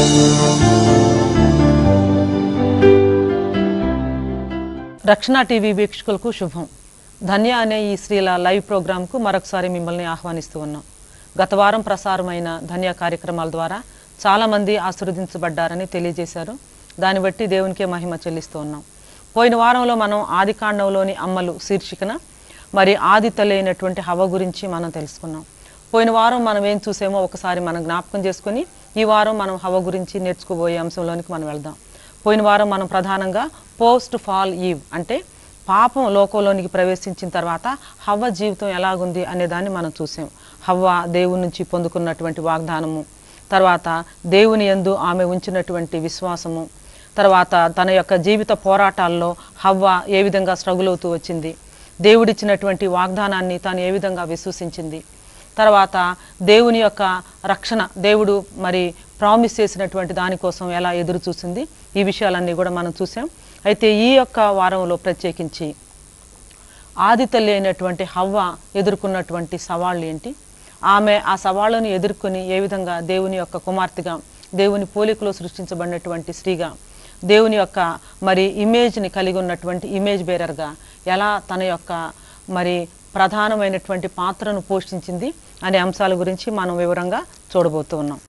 రక్షణ టీవీ వీక్షకులకు శుభం ధన్య అనే ఈ స్త్రీల లైవ్ ప్రోగ్రాంకు మరొకసారి మిమ్మల్ని ఆహ్వానిస్తూ ఉన్నాం గత వారం ప్రసారమైన ధన్య కార్యక్రమాల ద్వారా చాలామంది ఆశీర్వదించబడ్డారని తెలియజేశారు దాన్ని బట్టి దేవునికే మహిమ చెల్లిస్తూ ఉన్నాం పోయిన వారంలో మనం ఆది కాండంలోని అమ్మలు శీర్షికన మరి ఆది తల్లి అయినటువంటి హవ గురించి మనం తెలుసుకున్నాం పోయిన వారం మనం ఏం చూసామో ఒకసారి మనం జ్ఞాపకం చేసుకుని ఈ వారం మనం హవ గురించి నేర్చుకోబోయే అంశంలోనికి మనం వెళ్దాం పోయిన వారం మనం ప్రధానంగా పోస్ట్ ఫాల్ ఈవ్ అంటే పాపం లోకంలోనికి ప్రవేశించిన తర్వాత హవ్వ జీవితం ఎలాగుంది అనే దాన్ని మనం చూసాం హవ్వ దేవుని నుంచి పొందుకున్నటువంటి వాగ్దానము తర్వాత దేవుని యందు ఆమె ఉంచినటువంటి విశ్వాసము తర్వాత తన యొక్క జీవిత పోరాటాల్లో హవ్వ ఏ విధంగా స్ట్రగుల్ అవుతూ వచ్చింది దేవుడిచ్చినటువంటి వాగ్దానాన్ని తాను ఏ విధంగా విశ్వసించింది తర్వాత దేవుని యొక్క రక్షణ దేవుడు మరి ప్రామిస్ చేసినటువంటి దానికోసం ఎలా ఎదురు చూసింది ఈ విషయాలన్నీ కూడా మనం చూసాం అయితే ఈ యొక్క వారంలో ప్రత్యేకించి ఆది తల్లి అయినటువంటి హవ్వ ఎదుర్కొన్నటువంటి సవాళ్ళు ఏంటి ఆమె ఆ సవాళ్ళను ఎదుర్కొని ఏ విధంగా దేవుని యొక్క కుమార్తెగా దేవుని పోలికలో సృష్టించబడినటువంటి స్త్రీగా దేవుని యొక్క మరి ఇమేజ్ని కలిగి ఉన్నటువంటి ఇమేజ్ బేరర్గా ఎలా తన యొక్క మరి ప్రధానమైనటువంటి పాత్రను పోషించింది అనే అంశాల గురించి మనం వివరంగా చూడబోతూ ఉన్నాం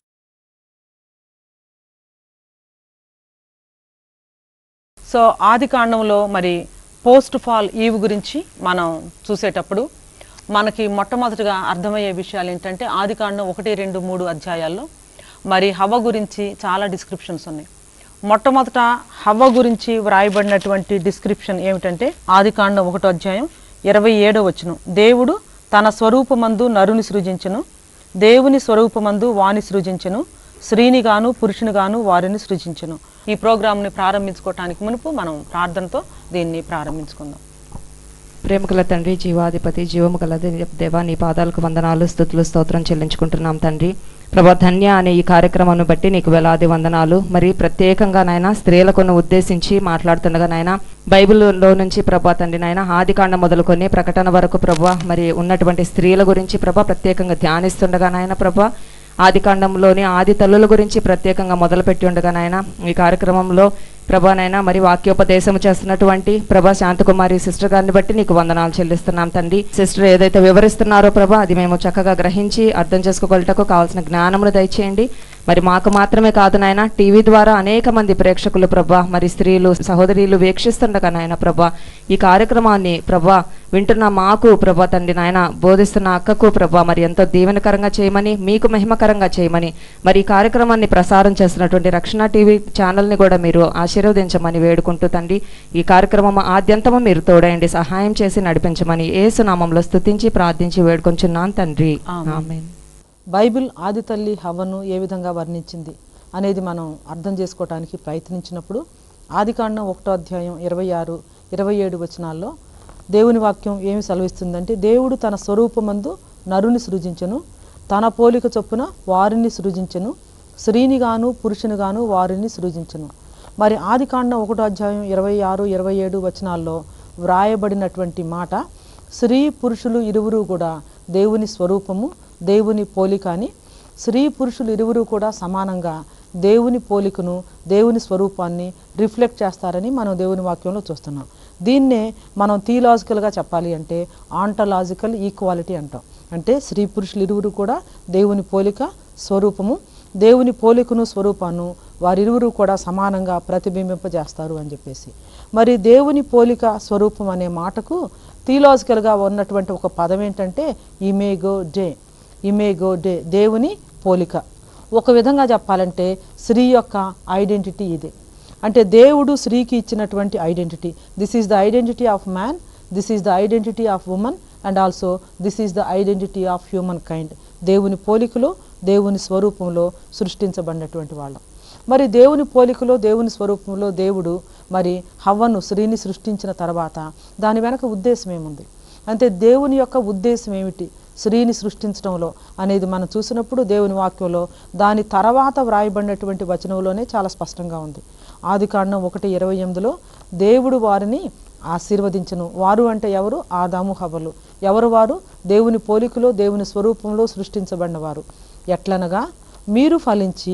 సో ఆది కాండంలో మరి పోస్ట్ ఫాల్ ఈవ్ గురించి మనం చూసేటప్పుడు మనకి మొట్టమొదటిగా అర్థమయ్యే విషయాలు ఏంటంటే ఆది కాండం ఒకటి రెండు మూడు అధ్యాయాల్లో మరి హవ్వ గురించి చాలా డిస్క్రిప్షన్స్ ఉన్నాయి మొట్టమొదట హవ్వ గురించి వ్రాయబడినటువంటి డిస్క్రిప్షన్ ఏమిటంటే ఆది కాండం ఒకటో అధ్యాయం ఇరవై ఏడో వచనం దేవుడు తన స్వరూపమందు నరుని సృజించును దేవుని స్వరూపమందు వాని సృజించును స్త్రీనిగాను పురుషునిగాను వారిని సృజించును ఈ ప్రోగ్రామ్ని ప్రారంభించుకోవటానికి మునుపు మనం ప్రార్థనతో దీన్ని ప్రారంభించుకుందాం ప్రేమ గల తండ్రి జీవాధిపతి జీవము గల దే- దేవా నీ పాదాలకు వందనాలు స్థుతులు స్తోత్రం చెల్లించుకుంటున్నాం తండ్రి ప్రభా ధన్య అనే ఈ కార్యక్రమాన్ని బట్టి నీకు వేలాది వందనాలు మరి ప్రత్యేకంగా నాయన స్త్రీలను ఉద్దేశించి మాట్లాడుతుండగా నాయన బైబిల్లో నుంచి ప్రభా తండ్రి నాయన ఆదికాండం మొదలుకొని ప్రకటన వరకు ప్రభా మరి ఉన్నటువంటి స్త్రీల గురించి ప్రభా ప్రత్యేకంగా ధ్యానిస్తుండగా నాయన ప్రభా ఆది కాండంలోని ఆది తల్లుల గురించి ప్రత్యేకంగా మొదలుపెట్టి ఉండగా నాయన ఈ కార్యక్రమంలో ప్రభానైనా మరి వాక్యోపదేశం చేస్తున్నటువంటి ప్రభా శాంతకుమారి సిస్టర్ గారిని బట్టి నీకు వందనాలు చెల్లిస్తున్నాం తండ్రి సిస్టర్ ఏదైతే వివరిస్తున్నారో ప్రభా అది మేము చక్కగా గ్రహించి అర్థం చేసుకోగలటకు కావాల్సిన జ్ఞానమును దయచేయండి మరి మాకు మాత్రమే కాదు నాయన టీవీ ద్వారా అనేక మంది ప్రేక్షకులు ప్రభా మరి స్త్రీలు సహోదరీలు వీక్షిస్తుండగా నాయన ప్రభా ఈ కార్యక్రమాన్ని ప్రభా వింటున్న మాకు ప్రభా తండ్రి నాయన బోధిస్తున్న అక్కకు ప్రభా మరి ఎంతో దీవెనకరంగా చేయమని మీకు మహిమకరంగా చేయమని మరి ఈ కార్యక్రమాన్ని ప్రసారం చేస్తున్నటువంటి రక్షణ టీవీ ఛానల్ని కూడా మీరు ఆశీర్వదించమని వేడుకుంటూ తండ్రి ఈ కార్యక్రమం ఆద్యంతము మీరు తోడయండి సహాయం చేసి నడిపించమని ఏసునామంలో స్తుతించి ప్రార్థించి వేడుకొంచున్నాను తండ్రి ఆమేన్. ఆమేన్ బైబిల్ ఆది తల్లి హవ్వను ఏ విధంగా వర్ణించింది అనేది మనం అర్థం చేసుకోవటానికి ప్రయత్నించినప్పుడు ఆదికాండం ఒకటో అధ్యాయం ఇరవై ఆరు ఇరవై ఏడు వచనాల్లో దేవుని వాక్యం ఏమి సెలవిస్తుందంటే దేవుడు తన స్వరూపమందు నరుని సృజించను తన పోలిక చొప్పున వారిని సృజించను స్త్రీనిగాను పురుషునిగాను వారిని సృజించను మరి ఆదికాండం ఒకటో అధ్యాయం ఇరవై ఆరు ఇరవై ఏడు వచనాల్లో వ్రాయబడినటువంటి మాట స్త్రీ పురుషులు ఇరువురు కూడా దేవుని స్వరూపము దేవుని పోలిక అని స్త్రీ పురుషులు ఇరువురు కూడా సమానంగా దేవుని పోలికను దేవుని స్వరూపాన్ని రిఫ్లెక్ట్ చేస్తారని మనం దేవుని వాక్యంలో చూస్తున్నాం దీన్నే మనం థియలాజికల్గా చెప్పాలి అంటే ఆంటలాజికల్ ఈక్వాలిటీ అంటాం అంటే స్త్రీ పురుషులు ఇరువురు కూడా దేవుని పోలిక స్వరూపము దేవుని పోలికను స్వరూపాన్ని వారిరువురు కూడా సమానంగా ప్రతిబింబింపజేస్తారు అని చెప్పేసి మరి దేవుని పోలిక స్వరూపం అనే మాటకు థియలాజికల్గా ఉన్నటువంటి ఒక పదం ఏంటంటే ఇమేగో డే ఇమేగో డే దేవుని పోలిక ఒక విధంగా చెప్పాలంటే స్త్రీ యొక్క ఐడెంటిటీ ఇదే అంటే దేవుడు స్త్రీకి ఇచ్చినటువంటి identity this is the identity of man this is the identity of women and also this is the identity of human kind దేవుని పోలికలో దేవుని స్వరూపంలో సృష్టించబడినటువంటి వాళ్ళం మరి దేవుని పోలికలో దేవుని స్వరూపంలో దేవుడు మరి హవ్వను స్త్రీని సృష్టించిన తర్వాత దాని వెనక ఉద్దేశం ఏముంది అంటే దేవుని యొక్క ఉద్దేశం ఏమిటి స్త్రీని సృష్టించడంలో అనేది మనం చూసినప్పుడు దేవుని వాక్యంలో దాని తర్వాత వ్రాయబడినటువంటి వచనంలోనే చాలా స్పష్టంగా ఉంది ఆది కాండం ఒకటి ఇరవై ఎనిమిదిలో దేవుడు వారిని ఆశీర్వదించను వారు అంటే ఎవరు ఆదాము హవ్వలు ఎవరు వారు దేవుని పోలికలో దేవుని స్వరూపంలో సృష్టించబడిన వారు ఎట్లనగా మీరు ఫలించి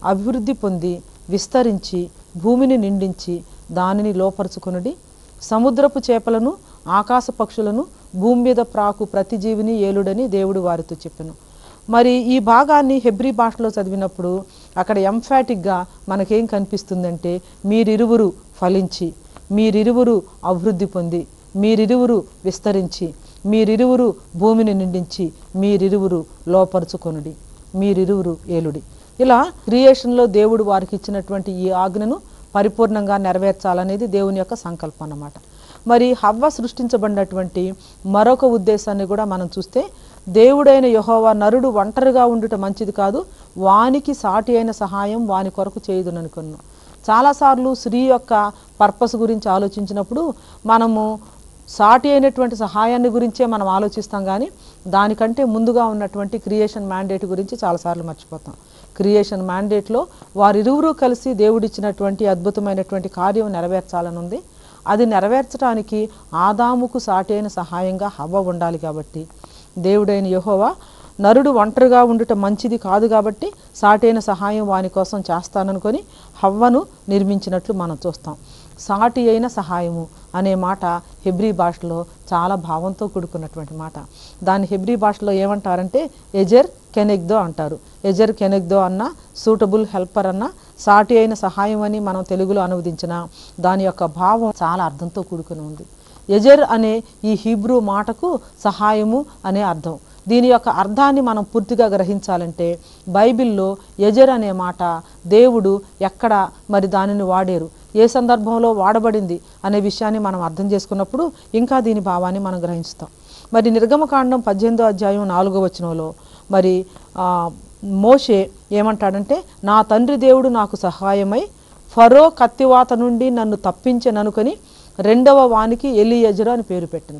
అభివృద్ధి పొంది విస్తరించి భూమిని నిండించి దానిని లోపరుచుకొనుడి సముద్రపు చేపలను ఆకాశ పక్షులను భూమి మీద ప్రాకు ప్రతి జీవిని ఏలుడని దేవుడు వారితో చెప్పెను మరి ఈ భాగాన్ని హెబ్రీ భాషలో చదివినప్పుడు అక్కడ ఎంఫాటిక్గా మనకేం కనిపిస్తుందంటే మీరిరువురు ఫలించి మీరిరువురు అభివృద్ధి పొంది మీరిరువురు విస్తరించి మీరిరువురు భూమిని నిండించి మీరిరువురు లోపరుచుకొనుడి మీరిరువురు ఏలుడి ఇలా క్రియేషన్లో దేవుడు వారికి ఇచ్చినటువంటి ఈ ఆజ్ఞను పరిపూర్ణంగా నెరవేర్చాలనేది దేవుని యొక్క సంకల్పం అన్నమాట మరి హవ్వ సృష్టించబడినటువంటి మరొక ఉద్దేశాన్ని కూడా మనం చూస్తే దేవుడైన యెహోవా నరుడు ఒంటరిగా ఉండుట మంచిది కాదు వానికి సాటి అయిన సహాయం వాని కొరకు చేయుదుననుకున్నాను చాలాసార్లు స్త్రీ యొక్క పర్పస్ గురించి ఆలోచించినప్పుడు మనము సాటి అయినటువంటి సహాయాన్ని గురించే మనం ఆలోచిస్తాం కానీ దానికంటే ముందుగా ఉన్నటువంటి క్రియేషన్ మ్యాండేట్ గురించి చాలాసార్లు మర్చిపోతాం క్రియేషన్ మ్యాండేట్లో వారిరువురు కలిసి దేవుడిచ్చినటువంటి అద్భుతమైనటువంటి కార్యం నెరవేర్చాలని ఉంది అది నెరవేర్చడానికి ఆదాముకు సాటైన సహాయంగా హవ్వ ఉండాలి కాబట్టి దేవుడైన యెహోవా నరుడు ఒంటరిగా ఉండుట మంచిది కాదు కాబట్టి సాటైన సహాయం వాని కోసం చేస్తాననుకొని హవ్వను నిర్మించినట్లు మనం చూస్తాం సాటి అయిన సహాయము అనే మాట హెబ్రీ భాషలో చాలా భావంతో కూడుకున్నటువంటి మాట దాన్ని హెబ్రీ భాషలో ఏమంటారంటే ఎజర్ కెనెగ్దో అంటారు ఎజర్ కెనెగ్దో అన్న సూటబుల్ హెల్పర్ అన్న సాటి అయిన సహాయం అని మనం తెలుగులో అనువదించిన దాని యొక్క భావం చాలా అర్థంతో కూడుకుని ఉంది ఎజర్ అనే ఈ హీబ్రూ మాటకు సహాయము అనే అర్థం దీని యొక్క అర్థాన్ని మనం పూర్తిగా గ్రహించాలంటే బైబిల్లో ఎజర్ అనే మాట దేవుడు ఎక్కడ మరి దానిని వాడారు ఏ సందర్భంలో వాడబడింది అనే విషయాన్ని మనం అర్థం చేసుకున్నప్పుడు ఇంకా దీని భావాన్ని మనం గ్రహిస్తాం మరి నిర్గమకాండం పద్దెనిమిదో అధ్యాయం నాలుగో వచనంలో మరి ఆ, మోషే ఏమంటాడంటే నా తండ్రి దేవుడు నాకు సహాయమై ఫరో కత్తివాత నుండి నన్ను తప్పించననుకొని రెండవ వానికి ఎలియజరు అని పేరు పెట్టను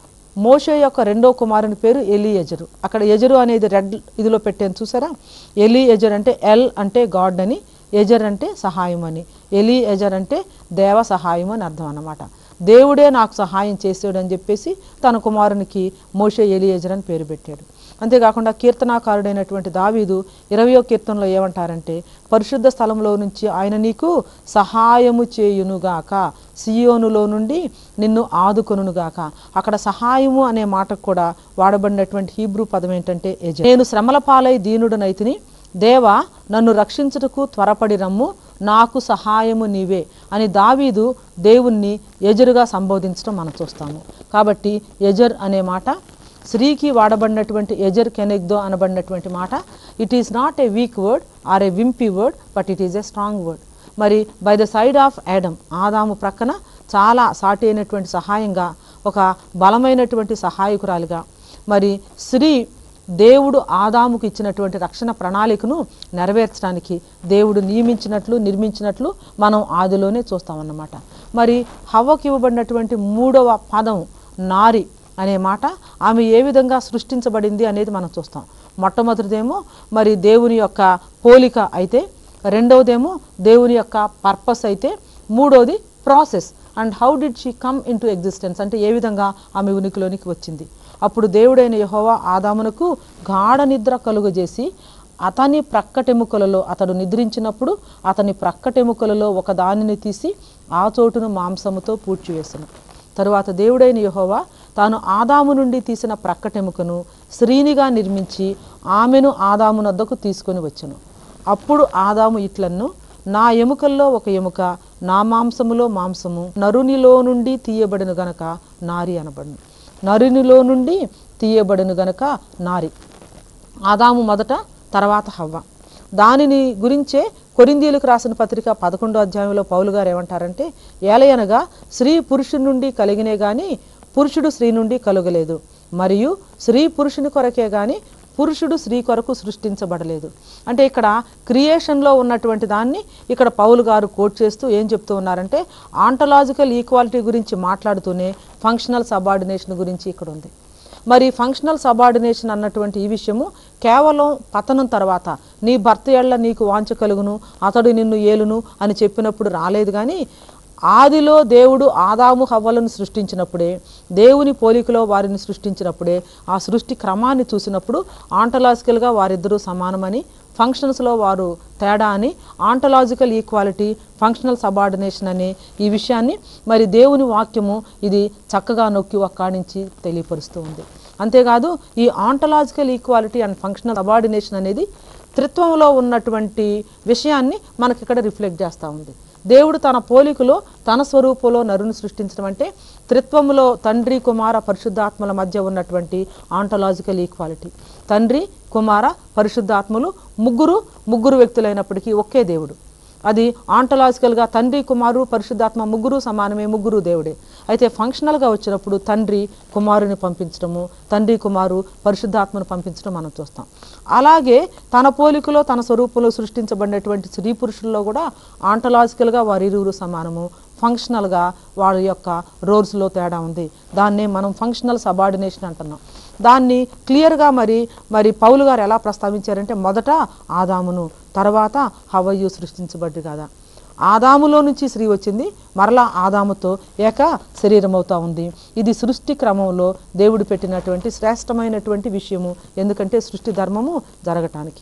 మోషే యొక్క రెండో కుమారుని పేరు ఎలి ఎజరు అక్కడ ఎజరు అనేది రెడ్ ఇదిలో పెట్టాను చూసారా ఎలి ఎజర్ అంటే ఎల్ అంటే గాడ్ అని ఎజర్ అంటే సహాయం అని ఎలి ఎజర్ అంటే దేవ సహాయం అని అర్థం అన్నమాట దేవుడే నాకు సహాయం చేసాడు అని చెప్పేసి తన కుమారునికి మోషే ఎలి ఎజర్ అని పేరు పెట్టాడు అంతేకాకుండా కీర్తనాకారుడైనటువంటి దావీదు ఇరవయో కీర్తనలో ఏమంటారంటే పరిశుద్ధ స్థలంలో నుంచి ఆయన నీకు సహాయము చేయునుగాక సియోనులో నుండి నిన్ను ఆదుకొనుగాక అక్కడ సహాయము అనే మాటకు కూడా వాడబడినటువంటి హీబ్రూ పదం ఏంటంటే ఎజ నేను శ్రమల పాలై దీనుడనైతిని దేవా నన్ను రక్షించుటకు త్వరపడి రమ్ము నాకు సహాయము నీవే అని దావీదు దేవుణ్ణి ఎజరుగా సంబోధించడం మనం చూస్తాము కాబట్టి ఎజర్ అనే మాట స్త్రీకి వాడబడినటువంటి ఎజర్ కెనెగ్దో అనబడినటువంటి మాట it is not a weak word or a wimpy word but it is a strong word మరి by the side of Adam ఆదాము ప్రక్కన చాలా సాటి అయినటువంటి సహాయంగా ఒక బలమైనటువంటి సహాయకురాలిగా మరి స్త్రీ దేవుడు ఆదాముకు ఇచ్చినటువంటి రక్షణ ప్రణాళికను నెరవేర్చడానికి దేవుడు నియమించినట్లు నిర్మించినట్లు మనం ఆదిలోనే చూస్తామన్నమాట మరి హవ్వకి ఇవ్వబడినటువంటి మూడవ పదం నారి అనే మాట ఆమె ఏ విధంగా సృష్టించబడింది అనేది మనం చూస్తాం మొట్టమొదటిదేమో మరి దేవుని యొక్క పోలిక అయితే రెండవదేమో దేవుని యొక్క పర్పస్ అయితే మూడోది process and how did she come into existence అంటే ఏ విధంగా ఆమె ఉనికిలోనికి వచ్చింది అప్పుడు దేవుడైన యెహోవా ఆదామునకు గాఢ నిద్ర కలుగజేసి అతని ప్రక్కటెముకలలో అతడు నిద్రించినప్పుడు అతని ప్రక్కటెముకలలో ఒక దానిని తీసి ఆ చోటును మాంసముతో పూడ్చివేసను తరువాత దేవుడైన యెహోవా తాను ఆదాము నుండి తీసిన ప్రక్కటెముకను స్త్రీనిగా నిర్మించి ఆమెను ఆదాము నద్దకు తీసుకొని వచ్చెను అప్పుడు ఆదాము ఇట్లను నా ఎముకల్లో ఒక ఎముక నా మాంసములో మాంసము నరునిలో నుండి తీయబడిన గనక నారి అనబడును నరునిలో నుండి తీయబడిన గనక నారి ఆదాము మొదట తర్వాత హవ్వ దానిని గురించే కొరిందీలకు రాసిన పత్రిక పదకొండో అధ్యాయంలో పౌలు గారు ఏమంటారంటే ఏలయనగా స్త్రీ పురుషుని నుండి కలిగినే గాని పురుషుడు స్త్రీ నుండి కలుగలేదు మరియు స్త్రీ పురుషుని కొరకే గాని పురుషుడు స్త్రీ కొరకు సృష్టించబడలేదు అంటే ఇక్కడ క్రియేషన్లో ఉన్నటువంటి దాన్ని ఇక్కడ పౌలు గారు కోట్ చేస్తూ ఏం చెప్తూ ఉన్నారంటే ఆంటలాజికల్ ఈక్వాలిటీ గురించి మాట్లాడుతూనే ఫంక్షనల్ సబార్డినేషన్ గురించి ఇక్కడ ఉంది మరి ఫంక్షనల్ సబార్డినేషన్ అన్నటువంటి ఈ విషయము కేవలం పతనం తర్వాత నీ భర్త ఎళ్ళ నీకు వాంచ కలుగును అతడు నిన్ను ఏలును అని చెప్పినప్పుడు రాలేదు కానీ ఆదిలో దేవుడు ఆదాము హవ్వలను సృష్టించినప్పుడే దేవుని పోలికలో వారిని సృష్టించినప్పుడే ఆ సృష్టి క్రమాన్ని చూసినప్పుడు ఆంటలాజికల్గా వారిద్దరూ సమానమని ఫంక్షన్స్లో వారు తేడా అని ఆంటలాజికల్ ఈక్వాలిటీ ఫంక్షనల్ సబార్డినేషన్ అనే ఈ విషయాన్ని మరి దేవుని వాక్యము ఇది చక్కగా నొక్కి ఒక్కాడించి తెలియపరుస్తూ ఉంది అంతేకాదు ఈ ontological equality and functional subordination అనేది త్రిత్వంలో ఉన్నటువంటి విషయాన్ని మనకి ఇక్కడ రిఫ్లెక్ట్ చేస్తూ ఉంది దేవుడు తన పోలికలో తన స్వరూపంలో నరుని సృష్టించడం అంటే త్రిత్వములో తండ్రి కుమార పరిశుద్ధాత్మల మధ్య ఉన్నటువంటి ఆంటలాజికల్ ఈక్వాలిటీ తండ్రి కుమార పరిశుద్ధాత్మలు ముగ్గురు ముగ్గురు వ్యక్తులైనప్పటికీ ఒకే దేవుడు అది ఆంటలాజికల్గా తండ్రి కుమారు పరిశుద్ధాత్మ ముగ్గురు సమానమే ముగ్గురు దేవుడే అయితే ఫంక్షనల్గా వచ్చినప్పుడు తండ్రి కుమారుని పంపించడము తండ్రి కుమారు పరిశుద్ధాత్మను పంపించడం మనం చూస్తాం అలాగే తన పోలికలో తన స్వరూపంలో సృష్టించబడినటువంటి స్త్రీ పురుషుల్లో కూడా ఆంటలాజికల్గా వారిరువురు సమానము ఫంక్షనల్గా వారి యొక్క రోల్స్లో తేడా ఉంది దాన్నే మనం ఫంక్షనల్ సబార్డినేషన్ అంటున్నాం దాన్ని క్లియర్గా మరి మరి పౌలు గారు ఎలా ప్రస్తావించారంటే మొదట ఆదామును తర్వాత హవయ్యు సృష్టించబడ్డు కదా ఆదాములో నుంచి స్త్రీ వచ్చింది మరలా ఆదాముతో ఏక శరీరం అవుతా ఉంది ఇది సృష్టి క్రమంలో దేవుడు పెట్టినటువంటి శ్రేష్టమైనటువంటి విషయము ఎందుకంటే సృష్టి ధర్మము జరగటానికి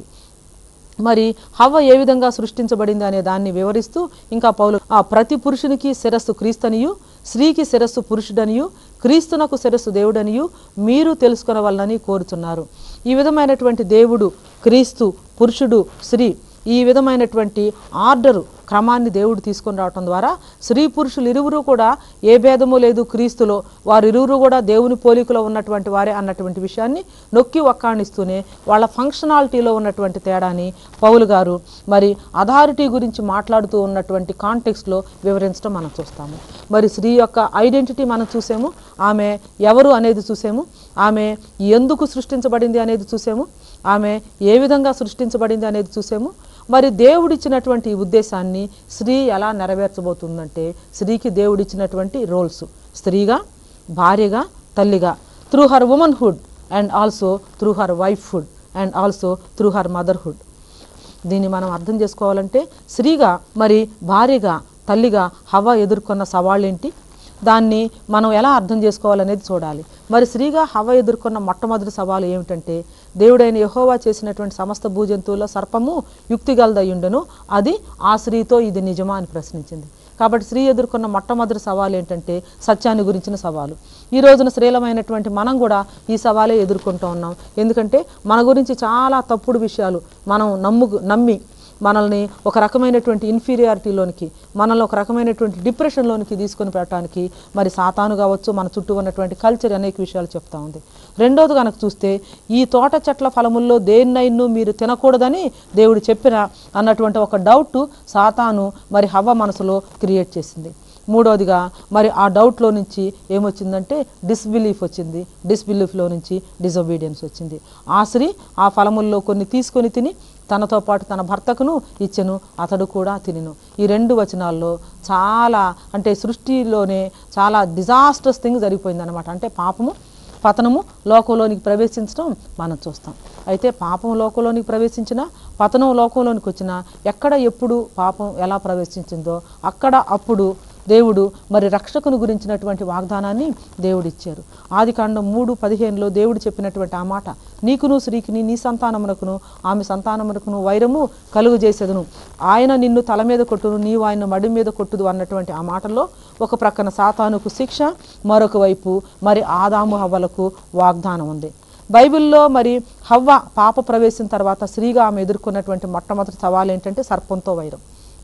మరి హవ్వ ఏ విధంగా సృష్టించబడింది అనే దాన్ని వివరిస్తూ ఇంకా పౌలు ఆ ప్రతి పురుషునికి శిరస్సు క్రీస్తనియు స్త్రీకి శిరస్సు పురుషుడనియు క్రీస్తునకు శిరస్సు దేవుడనియు మీరు తెలుసుకొనవలనని కోరుతున్నారు ఈ విధమైనటువంటి దేవుడు క్రీస్తు పురుషుడు స్త్రీ ఈ విధమైనటువంటి ఆర్డరు క్రమాన్ని దేవుడు తీసుకొని రావటం ద్వారా స్త్రీ పురుషులు ఇరువురు కూడా ఏ భేదము లేదు క్రీస్తులో వారు ఇరువురు కూడా దేవుని పోలికలో ఉన్నటువంటి వారే అన్నటువంటి విషయాన్ని నొక్కి ఒక్కాణిస్తూనే వాళ్ళ ఫంక్షనాలిటీలో ఉన్నటువంటి తేడాని పౌలు గారు మరి అథారిటీ గురించి మాట్లాడుతూ ఉన్నటువంటి కాంటెక్స్ట్లో వివరించడం మనం చూస్తాము మరి స్త్రీ యొక్క ఐడెంటిటీ మనం చూసాము ఆమె ఎవరు అనేది చూసాము ఆమె ఎందుకు సృష్టించబడింది అనేది చూసాము ఆమె ఏ విధంగా సృష్టించబడింది అనేది చూసాము మరి దేవుడిచ్చినటువంటి ఈ ఉద్దేశాన్ని స్త్రీ ఎలా నెరవేర్చబోతుందంటే స్త్రీకి దేవుడిచ్చినటువంటి రోల్స్ స్త్రీగా భార్యగా తల్లిగా through her womanhood and also through her wifehood and also through her motherhood దీన్ని మనం అర్థం చేసుకోవాలంటే స్త్రీగా మరి భార్యగా తల్లిగా హవ ఎదుర్కొన్న సవాళ్ళేంటి దాన్ని మనం ఎలా అర్థం చేసుకోవాలనేది చూడాలి మరి స్త్రీగా హవ ఎదుర్కొన్న మొట్టమొదటి సవాలు ఏమిటంటే దేవుడైన యహోవా చేసినటువంటి సమస్త భూజంతువుల్లో సర్పము యుక్తిగలదయ్యుండెను అది ఆ స్త్రీతో ఇది నిజమా అని ప్రశ్నించింది కాబట్టి స్త్రీ ఎదుర్కొన్న మొట్టమొదటి సవాలు ఏంటంటే సత్యాన్ని గురించిన సవాలు ఈ రోజున స్త్రీలమైనటువంటి మనం కూడా ఈ సవాలే ఎదుర్కొంటూ ఉన్నాం ఎందుకంటే మన గురించి చాలా తప్పుడు విషయాలు మనం నమ్ము నమ్మి మనల్ని ఒక రకమైనటువంటి ఇన్ఫీరియారిటీలోనికి మనల్ని ఒక రకమైనటువంటి డిప్రెషన్లోనికి తీసుకొని పెట్టడానికి మరి సాతాను కావచ్చు మన చుట్టూ ఉన్నటువంటి కల్చర్ అనేక విషయాలు చెప్తా ఉంది రెండోది కనుక చూస్తే ఈ తోట చెట్ల ఫలముల్లో దేన్నైను మీరు తినకూడదని దేవుడు చెప్పిన అన్నటువంటి ఒక డౌట్ సాతాను మరి హవ్వ మనసులో క్రియేట్ చేసింది మూడోదిగా మరి ఆ డౌట్లో నుంచి ఏమొచ్చిందంటే డిస్బిలీఫ్ వచ్చింది డిస్బిలీఫ్లో నుంచి డిజొబీడియన్స్ వచ్చింది ఆ స్త్రీ ఆ ఫలముల్లో కొన్ని తీసుకొని తిని తనతో పాటు తన భర్తకును ఇచ్చెను అతడు కూడా తినెను ఈ రెండు వచనాల్లో చాలా అంటే సృష్టిలోనే చాలా డిజాస్టర్స్ థింగ్ జరిగిపోయింది అనమాట అంటే పాపము పతనము లోకంలోనికి ప్రవేశించడం మనం చూస్తాం అయితే పాపం లోకంలోనికి ప్రవేశించిన పతనం లోకంలోనికి వచ్చిన ఎక్కడ ఎప్పుడు పాపం ఎలా ప్రవేశించిందో అక్కడ అప్పుడు దేవుడు మరి రక్షకుని గురించినటువంటి వాగ్దానాన్ని దేవుడు ఇచ్చారు ఆది కాండం మూడు పదిహేనులో దేవుడు చెప్పినటువంటి ఆ మాట నీకును స్త్రీకిని నీ సంతానమునకును ఆమె సంతానమునకును వైరము కలుగు చేసేదును ఆయన నిన్ను తల మీద కొట్టును నీవు ఆయన మడి మీద కొట్టుదు అన్నటువంటి ఆ మాటల్లో ఒక ప్రక్కన సాతానుకు శిక్ష మరొక వైపు మరి ఆదాము హవ్వలకు వాగ్దానం ఉంది బైబిల్లో మరి హవ్వ పాప ప్రవేశం తర్వాత స్త్రీగా ఆమె ఎదుర్కొన్నటువంటి మొట్టమొదటి సవాల్ ఏంటంటే సర్పంతో వైరం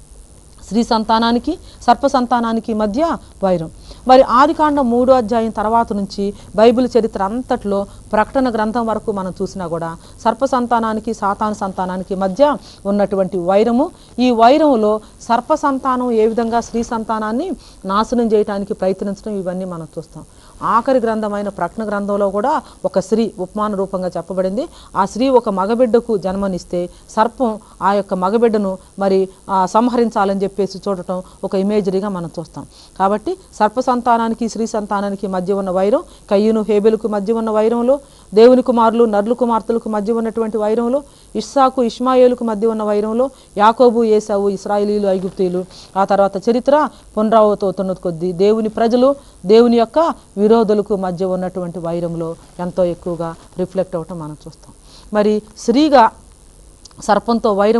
స్త్రీ సంతానానికి సర్ప సంతానానికి మధ్య వైరం మరి ఆదికాండం మూడో అధ్యాయం తర్వాత నుంచి బైబిల్ చరిత్ర అంతట్లో ప్రకటన గ్రంథం వరకు మనం చూసినా కూడా సర్ప సంతానానికి సాతాను సంతానానికి మధ్య ఉన్నటువంటి వైరము ఈ వైరములో సర్ప సంతానం ఏ విధంగా స్త్రీ సంతానాన్ని నాశనం చేయడానికి ప్రయత్నించడం ఇవన్నీ మనం చూస్తాం ఆఖరి గ్రంథమైన ప్రకటన గ్రంథంలో కూడా ఒక స్త్రీ ఉపమాన రూపంగా చెప్పబడింది ఆ స్త్రీ ఒక మగబిడ్డకు జన్మనిస్తే సర్పం ఆ యొక్క మగబిడ్డను మరి ఆ, సంహరించాలని చెప్పేసి చూడటం ఒక ఇమేజరీగా మనం చూస్తాం కాబట్టి సర్ప సంతానానికి స్త్రీ సంతానానికి మధ్య ఉన్న వైరం కయ్యూను హేబెలుకు మధ్య ఉన్న వైరంలో దేవుని కుమారులు నర్లు కుమార్తెలకు మధ్య ఉన్నటువంటి వైరంలో ఇస్సాకు ఇష్మాయేలుకు మధ్య ఉన్న వైరంలో యాకోబు ఏసావు ఇస్రాయిలీలు ఐగుప్తీయులు ఆ తర్వాత చరిత్ర పునరావతవుతున్న కొద్దీ దేవుని ప్రజలు దేవుని యొక్క విరోధులకు మధ్య ఉన్నటువంటి వైరంలో ఎంతో ఎక్కువగా రిఫ్లెక్ట్ అవ్వటం మనం చూస్తాం మరి స్త్రీగా సర్పంతో వైరము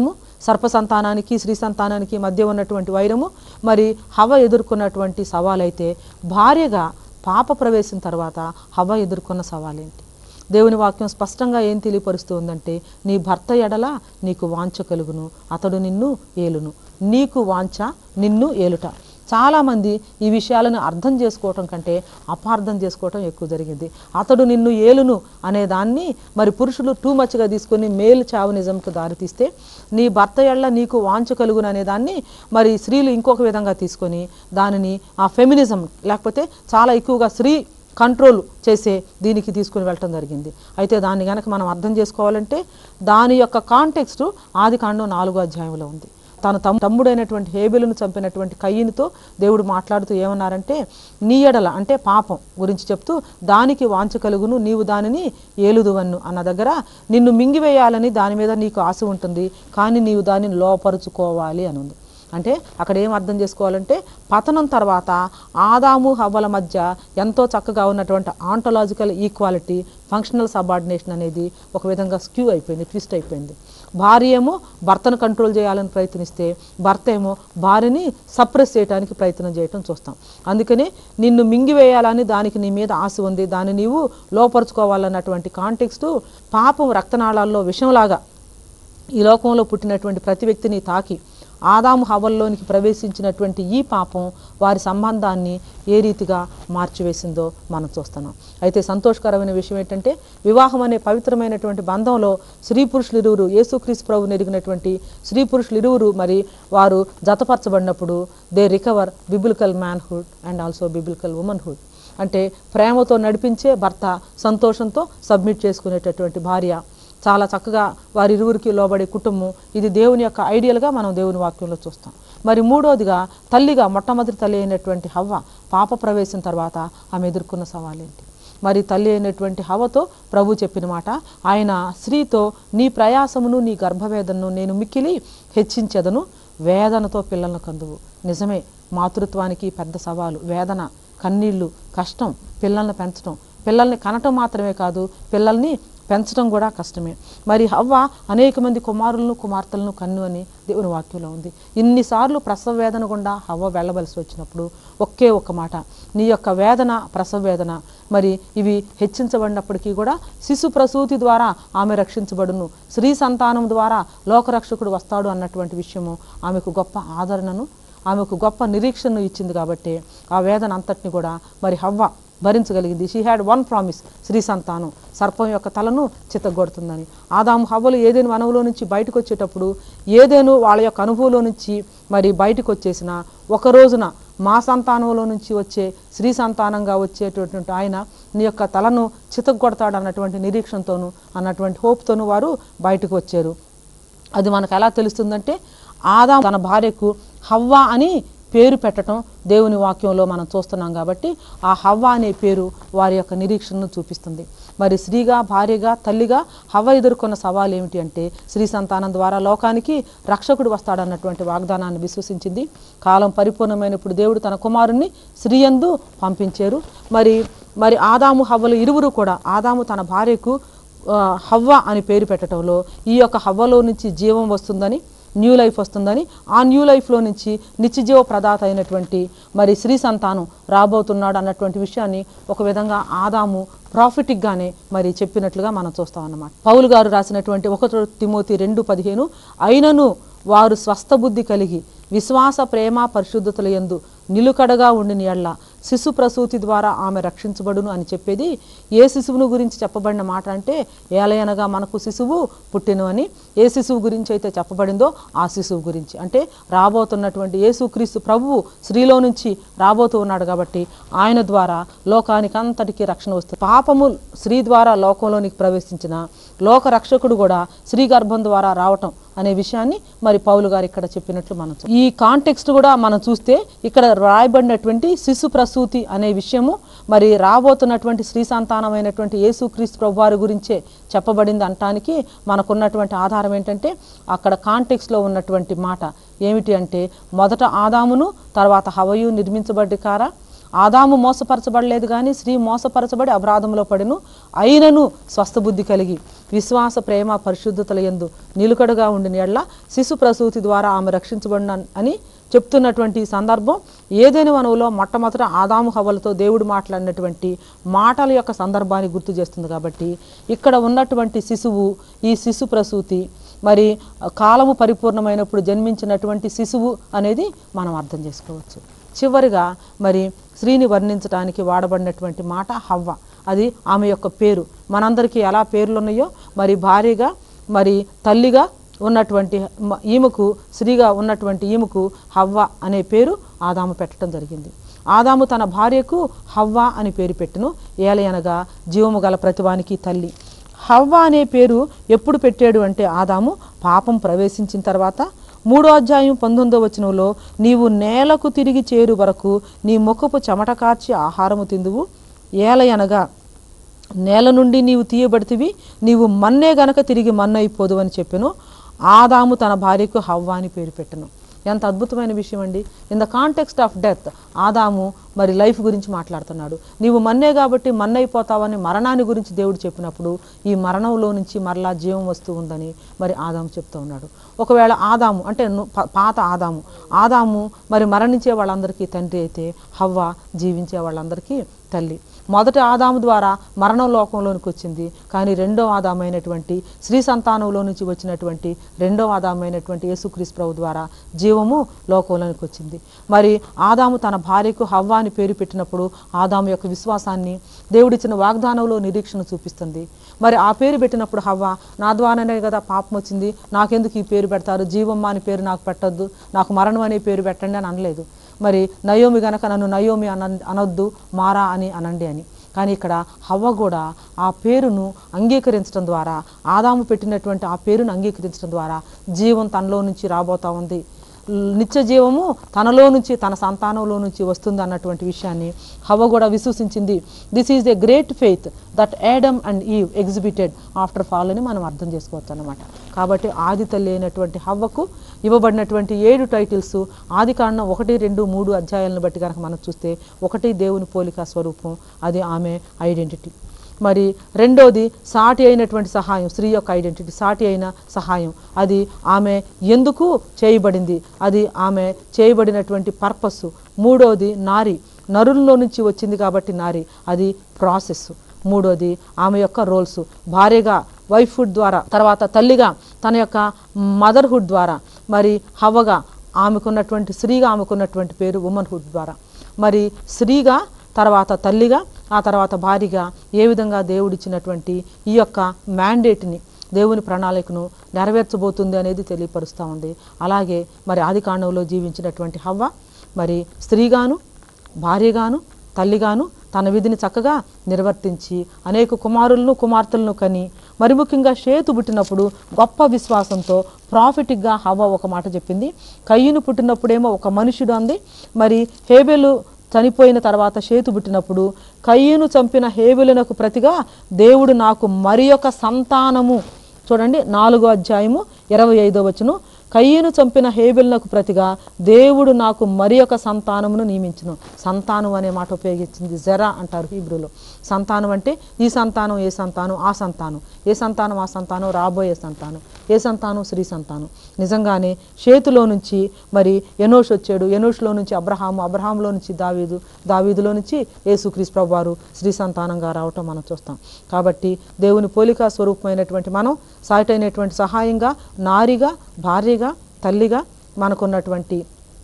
సర్ప సంతానానికి స్త్రీ సంతానానికి మధ్య ఉన్నటువంటి వైరము మరి హవ ఎదుర్కొన్నటువంటి సవాలైతే భార్యగా పాప ప్రవేశం తర్వాత హవ ఎదుర్కొన్న సవాలేంటి దేవుని వాక్యం స్పష్టంగా ఏం తెలియపరుస్తూ ఉందంటే నీ భర్త ఎడల నీకు వాంఛ కలుగును అతడు నిన్ను ఏలును నీకు వాంఛ నిన్ను ఏలుట చాలామంది ఈ విషయాలను అర్థం చేసుకోవటం కంటే అపార్థం చేసుకోవటం ఎక్కువ జరిగింది అతడు నిన్ను ఏలును అనే దాన్ని మరి పురుషులు టూ మచ్గా తీసుకొని మేలు చావనిజంకు దారితీస్తే నీ భర్త ఎళ్ళ నీకు వాంఛ కలుగును అనే దాన్ని మరి స్త్రీలు ఇంకొక విధంగా తీసుకొని దానిని ఆ ఫెమినిజం లేకపోతే చాలా ఎక్కువగా స్త్రీ కంట్రోల్ చేసే దీనికి తీసుకుని వెళ్ళటం జరిగింది అయితే దాన్ని కనుక మనం అర్థం చేసుకోవాలంటే దాని యొక్క కాంటెక్స్ట్ ఆది కాండం నాలుగో అధ్యాయంలో ఉంది తన తమ్ తమ్ముడైనటువంటి హేబెలును చంపినటువంటి కయ్యనితో దేవుడు మాట్లాడుతూ ఏమన్నారంటే నీ ఎడల అంటే పాపం గురించి చెప్తూ దానికి వాంఛ కలుగును నీవు దానిని ఏలుదువన్ను అన్న దగ్గర నిన్ను మింగివేయాలని దాని మీద నీకు ఆశ ఉంటుంది కానీ నీవు దానిని లోపరుచుకోవాలి అని ఉంది అంటే అక్కడ ఏం అర్థం చేసుకోవాలంటే పతనం తర్వాత ఆదాము హవ్వల మధ్య ఎంతో చక్కగా ఉన్నటువంటి ఆంటలాజికల్ ఈక్వాలిటీ ఫంక్షనల్ సబార్డినేషన్ అనేది ఒక విధంగా స్క్యూ అయిపోయింది ట్విస్ట్ అయిపోయింది భార్య ఏమో భర్తను కంట్రోల్ చేయాలని ప్రయత్నిస్తే భర్త ఏమో భార్యని సప్రెస్ చేయడానికి ప్రయత్నం చేయటం చూస్తాం అందుకని నిన్ను మింగివేయాలని దానికి నీ మీద ఆశ ఉంది దాన్ని నీవు లోపరుచుకోవాలన్నటువంటి కాంటెక్స్టు పాపం రక్తనాళాల్లో విషంలాగా ఈ లోకంలో పుట్టినటువంటి ప్రతి వ్యక్తిని తాకి ఆదాము హవల్లోనికి ప్రవేశించినటువంటి ఈ పాపం వారి సంబంధాన్ని ఏ రీతిగా మార్చివేసిందో మనం చూస్తున్నాం అయితే సంతోషకరమైన విషయం ఏంటంటే వివాహం అనే పవిత్రమైనటువంటి బంధంలో స్త్రీ పురుషులు ఇరువురు యేసుక్రీస్తు ప్రభు నెరిగినటువంటి స్త్రీ పురుషులు ఇరువురు మరి వారు జతపరచబడినప్పుడు they recover biblical manhood and also biblical womanhood అంటే ప్రేమతో నడిపించే భర్త సంతోషంతో సబ్మిట్ చేసుకునేటటువంటి భార్య చాలా చక్కగా వారిరువురికి లోబడే కుటుంబం ఇది దేవుని యొక్క ఐడియల్గా మనం దేవుని వాక్యంలో చూస్తాం మరి మూడోదిగా తల్లిగా మొట్టమొదటి తల్లి అయినటువంటి హవ్వ పాప ప్రవేశం తర్వాత ఆమె ఎదుర్కొన్న సవాలేంటి మరి తల్లి అయినటువంటి హవతో ప్రభు చెప్పిన మాట ఆయన స్త్రీతో నీ ప్రయాసమును నీ గర్భవేదనను నేను మిక్కిలి హెచ్చించెదను వేదనతో పిల్లలను కందువు నిజమే మాతృత్వానికి పెద్ద సవాలు వేదన కన్నీళ్ళు కష్టం పిల్లల్ని పెంచడం పిల్లల్ని కనటం మాత్రమే కాదు పిల్లల్ని పెంచడం కూడా కష్టమే మరి హవ్వ అనేక మంది కుమారులను కుమార్తెలను కన్ను అని దేవుని వాక్యంలో ఉంది ఇన్నిసార్లు ప్రసవ వేదన గుండా హవ్వ వెళ్ళవలసి వచ్చినప్పుడు ఒకే ఒక్క మాట నీ యొక్క వేదన ప్రసవ వేదన మరి ఇవి హెచ్చించబడినప్పటికీ కూడా శిశు ప్రసూతి ద్వారా ఆమె రక్షించబడును స్త్రీ సంతానం ద్వారా లోకరక్షకుడు వస్తాడు అన్నటువంటి విషయము ఆమెకు గొప్ప ఆదరణను ఆమెకు గొప్ప నిరీక్షణను ఇచ్చింది కాబట్టి ఆ వేదన అంతటిని కూడా మరి హవ్వ భరించగలిగింది షీ హ్యాడ్ వన్ ప్రామిస్ స్త్రీ సంతానం సర్పం యొక్క తలను చిత్తగొడుతుందని ఆదాము హవ్వలు ఏదేను వనవులో నుంచి బయటకు వచ్చేటప్పుడు ఏదేను వాళ్ళ యొక్క అనుభవంలో నుంచి మరి బయటకు వచ్చేసిన ఒక రోజున మా సంతానంలో నుంచి వచ్చే స్త్రీ సంతానంగా వచ్చేటటువంటి ఆయన నీ యొక్క తలను చితగొడతాడు అన్నటువంటి నిరీక్షణతోనూ అన్నటువంటి హోప్తోనూ వారు బయటకు వచ్చారు అది మనకు ఎలా తెలుస్తుందంటే ఆదాం తన భార్యకు హవ్వ అని పేరు పెట్టడం దేవుని వాక్యంలో మనం చూస్తున్నాం కాబట్టి ఆ హవ్వ అనే పేరు వారి యొక్క నిరీక్షణను చూపిస్తుంది మరి స్త్రీగా భార్యగా తల్లిగా హవ్వ ఎదుర్కొన్న సవాల్ ఏమిటి అంటే స్త్రీ సంతానం ద్వారా లోకానికి రక్షకుడు వస్తాడన్నటువంటి వాగ్దానాన్ని విశ్వసించింది కాలం పరిపూర్ణమైనప్పుడు దేవుడు తన కుమారుణ్ణి స్త్రీయందు పంపించారు మరి మరి ఆదాము హవ్వలు ఇరువురు కూడా ఆదాము తన భార్యకు ఆ, హవ్వ అని పేరు పెట్టడంలో ఈ యొక్క హవ్వలో నుంచి జీవం వస్తుందని న్యూ లైఫ్ వస్తుందని ఆ న్యూ లైఫ్లో నుంచి నిత్యజీవ ప్రదాత అయినటువంటి మరి శ్రీ సంతానం రాబోతున్నాడు అన్నటువంటి విషయాన్ని ఒక విధంగా ఆదాము ప్రాఫిటిక్గానే మరి చెప్పినట్లుగా మనం చూస్తాం అన్నమాట పౌలు గారు రాసినటువంటి ఒకటో తిమోతి రెండు పదిహేను అయినను వారు స్వస్థ బుద్ధి కలిగి విశ్వాస ప్రేమ పరిశుద్ధతల యందు నిలుకడగా ఉండిన ఎడ్ల శిశు ప్రసూతి ద్వారా ఆమె రక్షించబడును అని చెప్పేది ఏ శిశువును గురించి చెప్పబడిన మాట అంటే ఏలయనగా మనకు శిశువు పుట్టిను అని ఏ శిశువు గురించి అయితే చెప్పబడిందో ఆ శిశువు గురించి అంటే రాబోతున్నటువంటి యేసుక్రీస్తు ప్రభువు స్త్రీలో నుంచి రాబోతూ ఉన్నాడు కాబట్టి ఆయన ద్వారా లోకానికి అంతటికీ రక్షణ వస్తుంది పాపము స్త్రీ ద్వారా లోకంలోనికి ప్రవేశించిన లోక రక్షకుడు కూడా స్త్రీ గర్భం ద్వారా రావటం అనే విషయాన్ని మరి పౌలు గారు ఇక్కడ చెప్పినట్లు మనం చూ- ఈ కాంటెక్స్ట్ కూడా మనం చూస్తే ఇక్కడ రాయబడినటువంటి శిశు ప్రసూతి అనే విషయము మరి రాబోతున్నటువంటి స్త్రీ సంతానమైనటువంటి యేసుక్రీస్తు ప్రభు వారి గురించే చెప్పబడింది అనటానికి మనకున్నటువంటి ఆధారం ఏంటంటే అక్కడ కాంటెక్స్లో ఉన్నటువంటి మాట ఏమిటి అంటే మొదట ఆదామును తర్వాత హవయు నిర్మించబడ్డ కారా ఆదాము మోసపరచబడలేదు కానీ స్త్రీ మోసపరచబడి అపరాధంలో పడిను అయినను స్వస్థబుద్ధి కలిగి విశ్వాస ప్రేమ పరిశుద్ధతల యందు నిలుకడగా ఉండిన ఎడ్ల శిశు ప్రసూతి ద్వారా ఆమె రక్షించబడిన అని చెప్తున్నటువంటి ఈ సందర్భం ఏదైనా వనవులో మొట్టమొదట ఆదాము హవలతో దేవుడు మాట్లాడినటువంటి మాటల యొక్క సందర్భాన్ని గుర్తు చేస్తుంది కాబట్టి ఇక్కడ ఉన్నటువంటి శిశువు ఈ శిశు ప్రసూతి మరి కాలము పరిపూర్ణమైనప్పుడు జన్మించినటువంటి శిశువు అనేది మనం అర్థం చేసుకోవచ్చు చివరిగా మరి స్త్రీని వర్ణించడానికి వాడబడినటువంటి మాట హవ్వ అది ఆమె యొక్క పేరు మనందరికీ ఎలా పేర్లు ఉన్నాయో మరి భార్యగా మరి తల్లిగా ఉన్నటువంటి మ- ఈమెకు స్త్రీగా ఉన్నటువంటి ఈమెకు హవ్వ అనే పేరు ఆదాము పెట్టడం జరిగింది ఆదాము తన భార్యకు హవ్వ అని పేరు పెట్టును ఏలయనగా జీవము గల ప్రతివానికి తల్లి హవ్వ అనే పేరు ఎప్పుడు పెట్టాడు అంటే ఆదాము పాపం ప్రవేశించిన తర్వాత మూడో అధ్యాయం పంతొమ్మిదో వచనంలో నీవు నేలకు తిరిగి చేరు వరకు నీ ముఖపు చెమట కార్చి ఆహారము తిందువు ఏలయనగా నేల నుండి నీవు తీయబడితివి నీవు మన్నే గనక తిరిగి మన్నైపోదు అని చెప్పెను ఆదాము తన భార్యకు హవ్వ అని పేరు పెట్టెను ఎంత అద్భుతమైన విషయం అండి in the context of death ఆదాము మరి లైఫ్ గురించి మాట్లాడుతున్నాడు నీవు మన్నే కాబట్టి మన్నైపోతావని మరణాన్ని గురించి దేవుడు చెప్పినప్పుడు ఈ మరణంలో నుంచి మరలా జీవం వస్తూ ఉందని మరి ఆదాము చెప్తూ ఉన్నాడు ఒకవేళ ఆదాము అంటే ను- ప- పాత ఆదాము ఆదాము మరి మరణించే వాళ్ళందరికీ తండ్రి అయితే హవ్వ జీవించే వాళ్ళందరికీ తల్లి మొదటి ఆదాము ద్వారా మరణం లోకంలోనికి వచ్చింది కానీ రెండో ఆదామైనటువంటి స్త్రీ సంతానంలో నుంచి వచ్చినటువంటి రెండో ఆదామైనటువంటి యేసుక్రీస్తు ప్రభు ద్వారా జీవము లోకంలోనికి వచ్చింది మరి ఆదాము తన భార్యకు హవ్వ అని పేరు పెట్టినప్పుడు ఆదాము యొక్క విశ్వాసాన్ని దేవుడిచ్చిన వాగ్దానంలో నిరీక్షణ చూపిస్తుంది మరి ఆ పేరు పెట్టినప్పుడు హవ్వ నా ద్వారానే కదా పాపం వచ్చింది నాకెందుకు ఈ పేరు పెడతారు జీవమ్మ అని పేరు నాకు పెట్టొద్దు నాకు మరణం అనే పేరు పెట్టండి అని అనలేదు మరి నయోమి గనక నన్ను నయోమి అన అనొద్దు మారా అని అనండి అని కానీ ఇక్కడ హవ్వ కూడా ఆ పేరును అంగీకరించడం ద్వారా ఆదాము పెట్టినటువంటి ఆ పేరును అంగీకరించడం ద్వారా జీవం తనలో నుంచి రాబోతా ఉంది నిత్య జీవము తనలో నుంచి తన సంతానంలో నుంచి వస్తుంది అన్నటువంటి విషయాన్ని హవ్వ కూడా విశ్వసించింది this is a great faith that Adam and Eve exhibited after fall అని మనం అర్థం చేసుకోవచ్చు అన్నమాట కాబట్టి ఆది తల్లి అయినటువంటి హవ్వకు ఇవ్వబడినటువంటి ఏడు టైటిల్స్ ఆది కాండం ఒకటి రెండు మూడు అధ్యాయాలను బట్టి కనుక మనం చూస్తే ఒకటి దేవుని పోలిక స్వరూపం అది ఆమె ఐడెంటిటీ మరి రెండోది సాటి అయినటువంటి సహాయం స్త్రీ యొక్క ఐడెంటిటీ సాటి అయిన సహాయం అది ఆమె ఎందుకు చేయబడింది అది ఆమె చేయబడినటువంటి పర్పస్ మూడోది నారి నరుల్లో నుంచి వచ్చింది కాబట్టి నారి అది ప్రాసెస్ మూడోది ఆమె యొక్క రోల్స్ భార్యగా వైఫ్హుడ్ ద్వారా తర్వాత తల్లిగా తన యొక్క మదర్హుడ్ ద్వారా మరి హవ్వగా ఆమెకున్నటువంటి స్త్రీగా ఆమెకున్నటువంటి పేరు ఉమెన్హుడ్ ద్వారా మరి స్త్రీగా తర్వాత తల్లిగా ఆ తర్వాత భార్యగా ఏ విధంగా దేవుడిచ్చినటువంటి ఈ యొక్క మ్యాండేట్ని దేవుని ప్రణాళికను నెరవేర్చబోతుంది అనేది తెలియపరుస్తూ ఉంది అలాగే మరి ఆది కాండంలో జీవించినటువంటి హవ్వ మరి స్త్రీగాను భార్యగాను తల్లిగాను తన విధిని చక్కగా నిర్వర్తించి అనేక కుమారులను కుమార్తెలను కని మరి ముఖ్యంగా షేతు పుట్టినప్పుడు గొప్ప విశ్వాసంతో ప్రాఫిటిక్గా హవ్వ ఒక మాట చెప్పింది కయ్యను పుట్టినప్పుడేమో ఒక మనుషుడు అంది మరి హేబెలు చనిపోయిన తర్వాత షేతు పుట్టినప్పుడు కయ్యను చంపిన హేబెలునకు ప్రతిగా దేవుడు నాకు మరి ఒక సంతానము చూడండి నాలుగో అధ్యాయము ఇరవై ఐదో వచనం కయ్యను చంపిన హేబెల్నకు ప్రతిగా దేవుడు నాకు మరి ఒక సంతానమును నియమించును సంతానం అనే మాట ఉపయోగించింది జరా అంటారు హీబ్రూలో సంతానం అంటే ఈ సంతానం ఏ సంతానం ఆ సంతానం ఏ సంతానం ఆ సంతానం రాబోయే సంతానం ఏ సంతానం శ్రీ సంతానం నిజంగానే షేతులో నుంచి మరి ఎనోష్ వచ్చాడు ఎనోష్లో నుంచి అబ్రహాము అబ్రహాంలో నుంచి దావీదు దావీదులో నుంచి యేసుక్రీస్తు ప్రభువారు శ్రీ సంతానంగా రావటం మనం చూస్తాం కాబట్టి దేవుని పోలికా స్వరూపమైనటువంటి మనం సాటైనటువంటి సహాయంగా నారిగా భార్యగా తల్లిగా మనకున్నటువంటి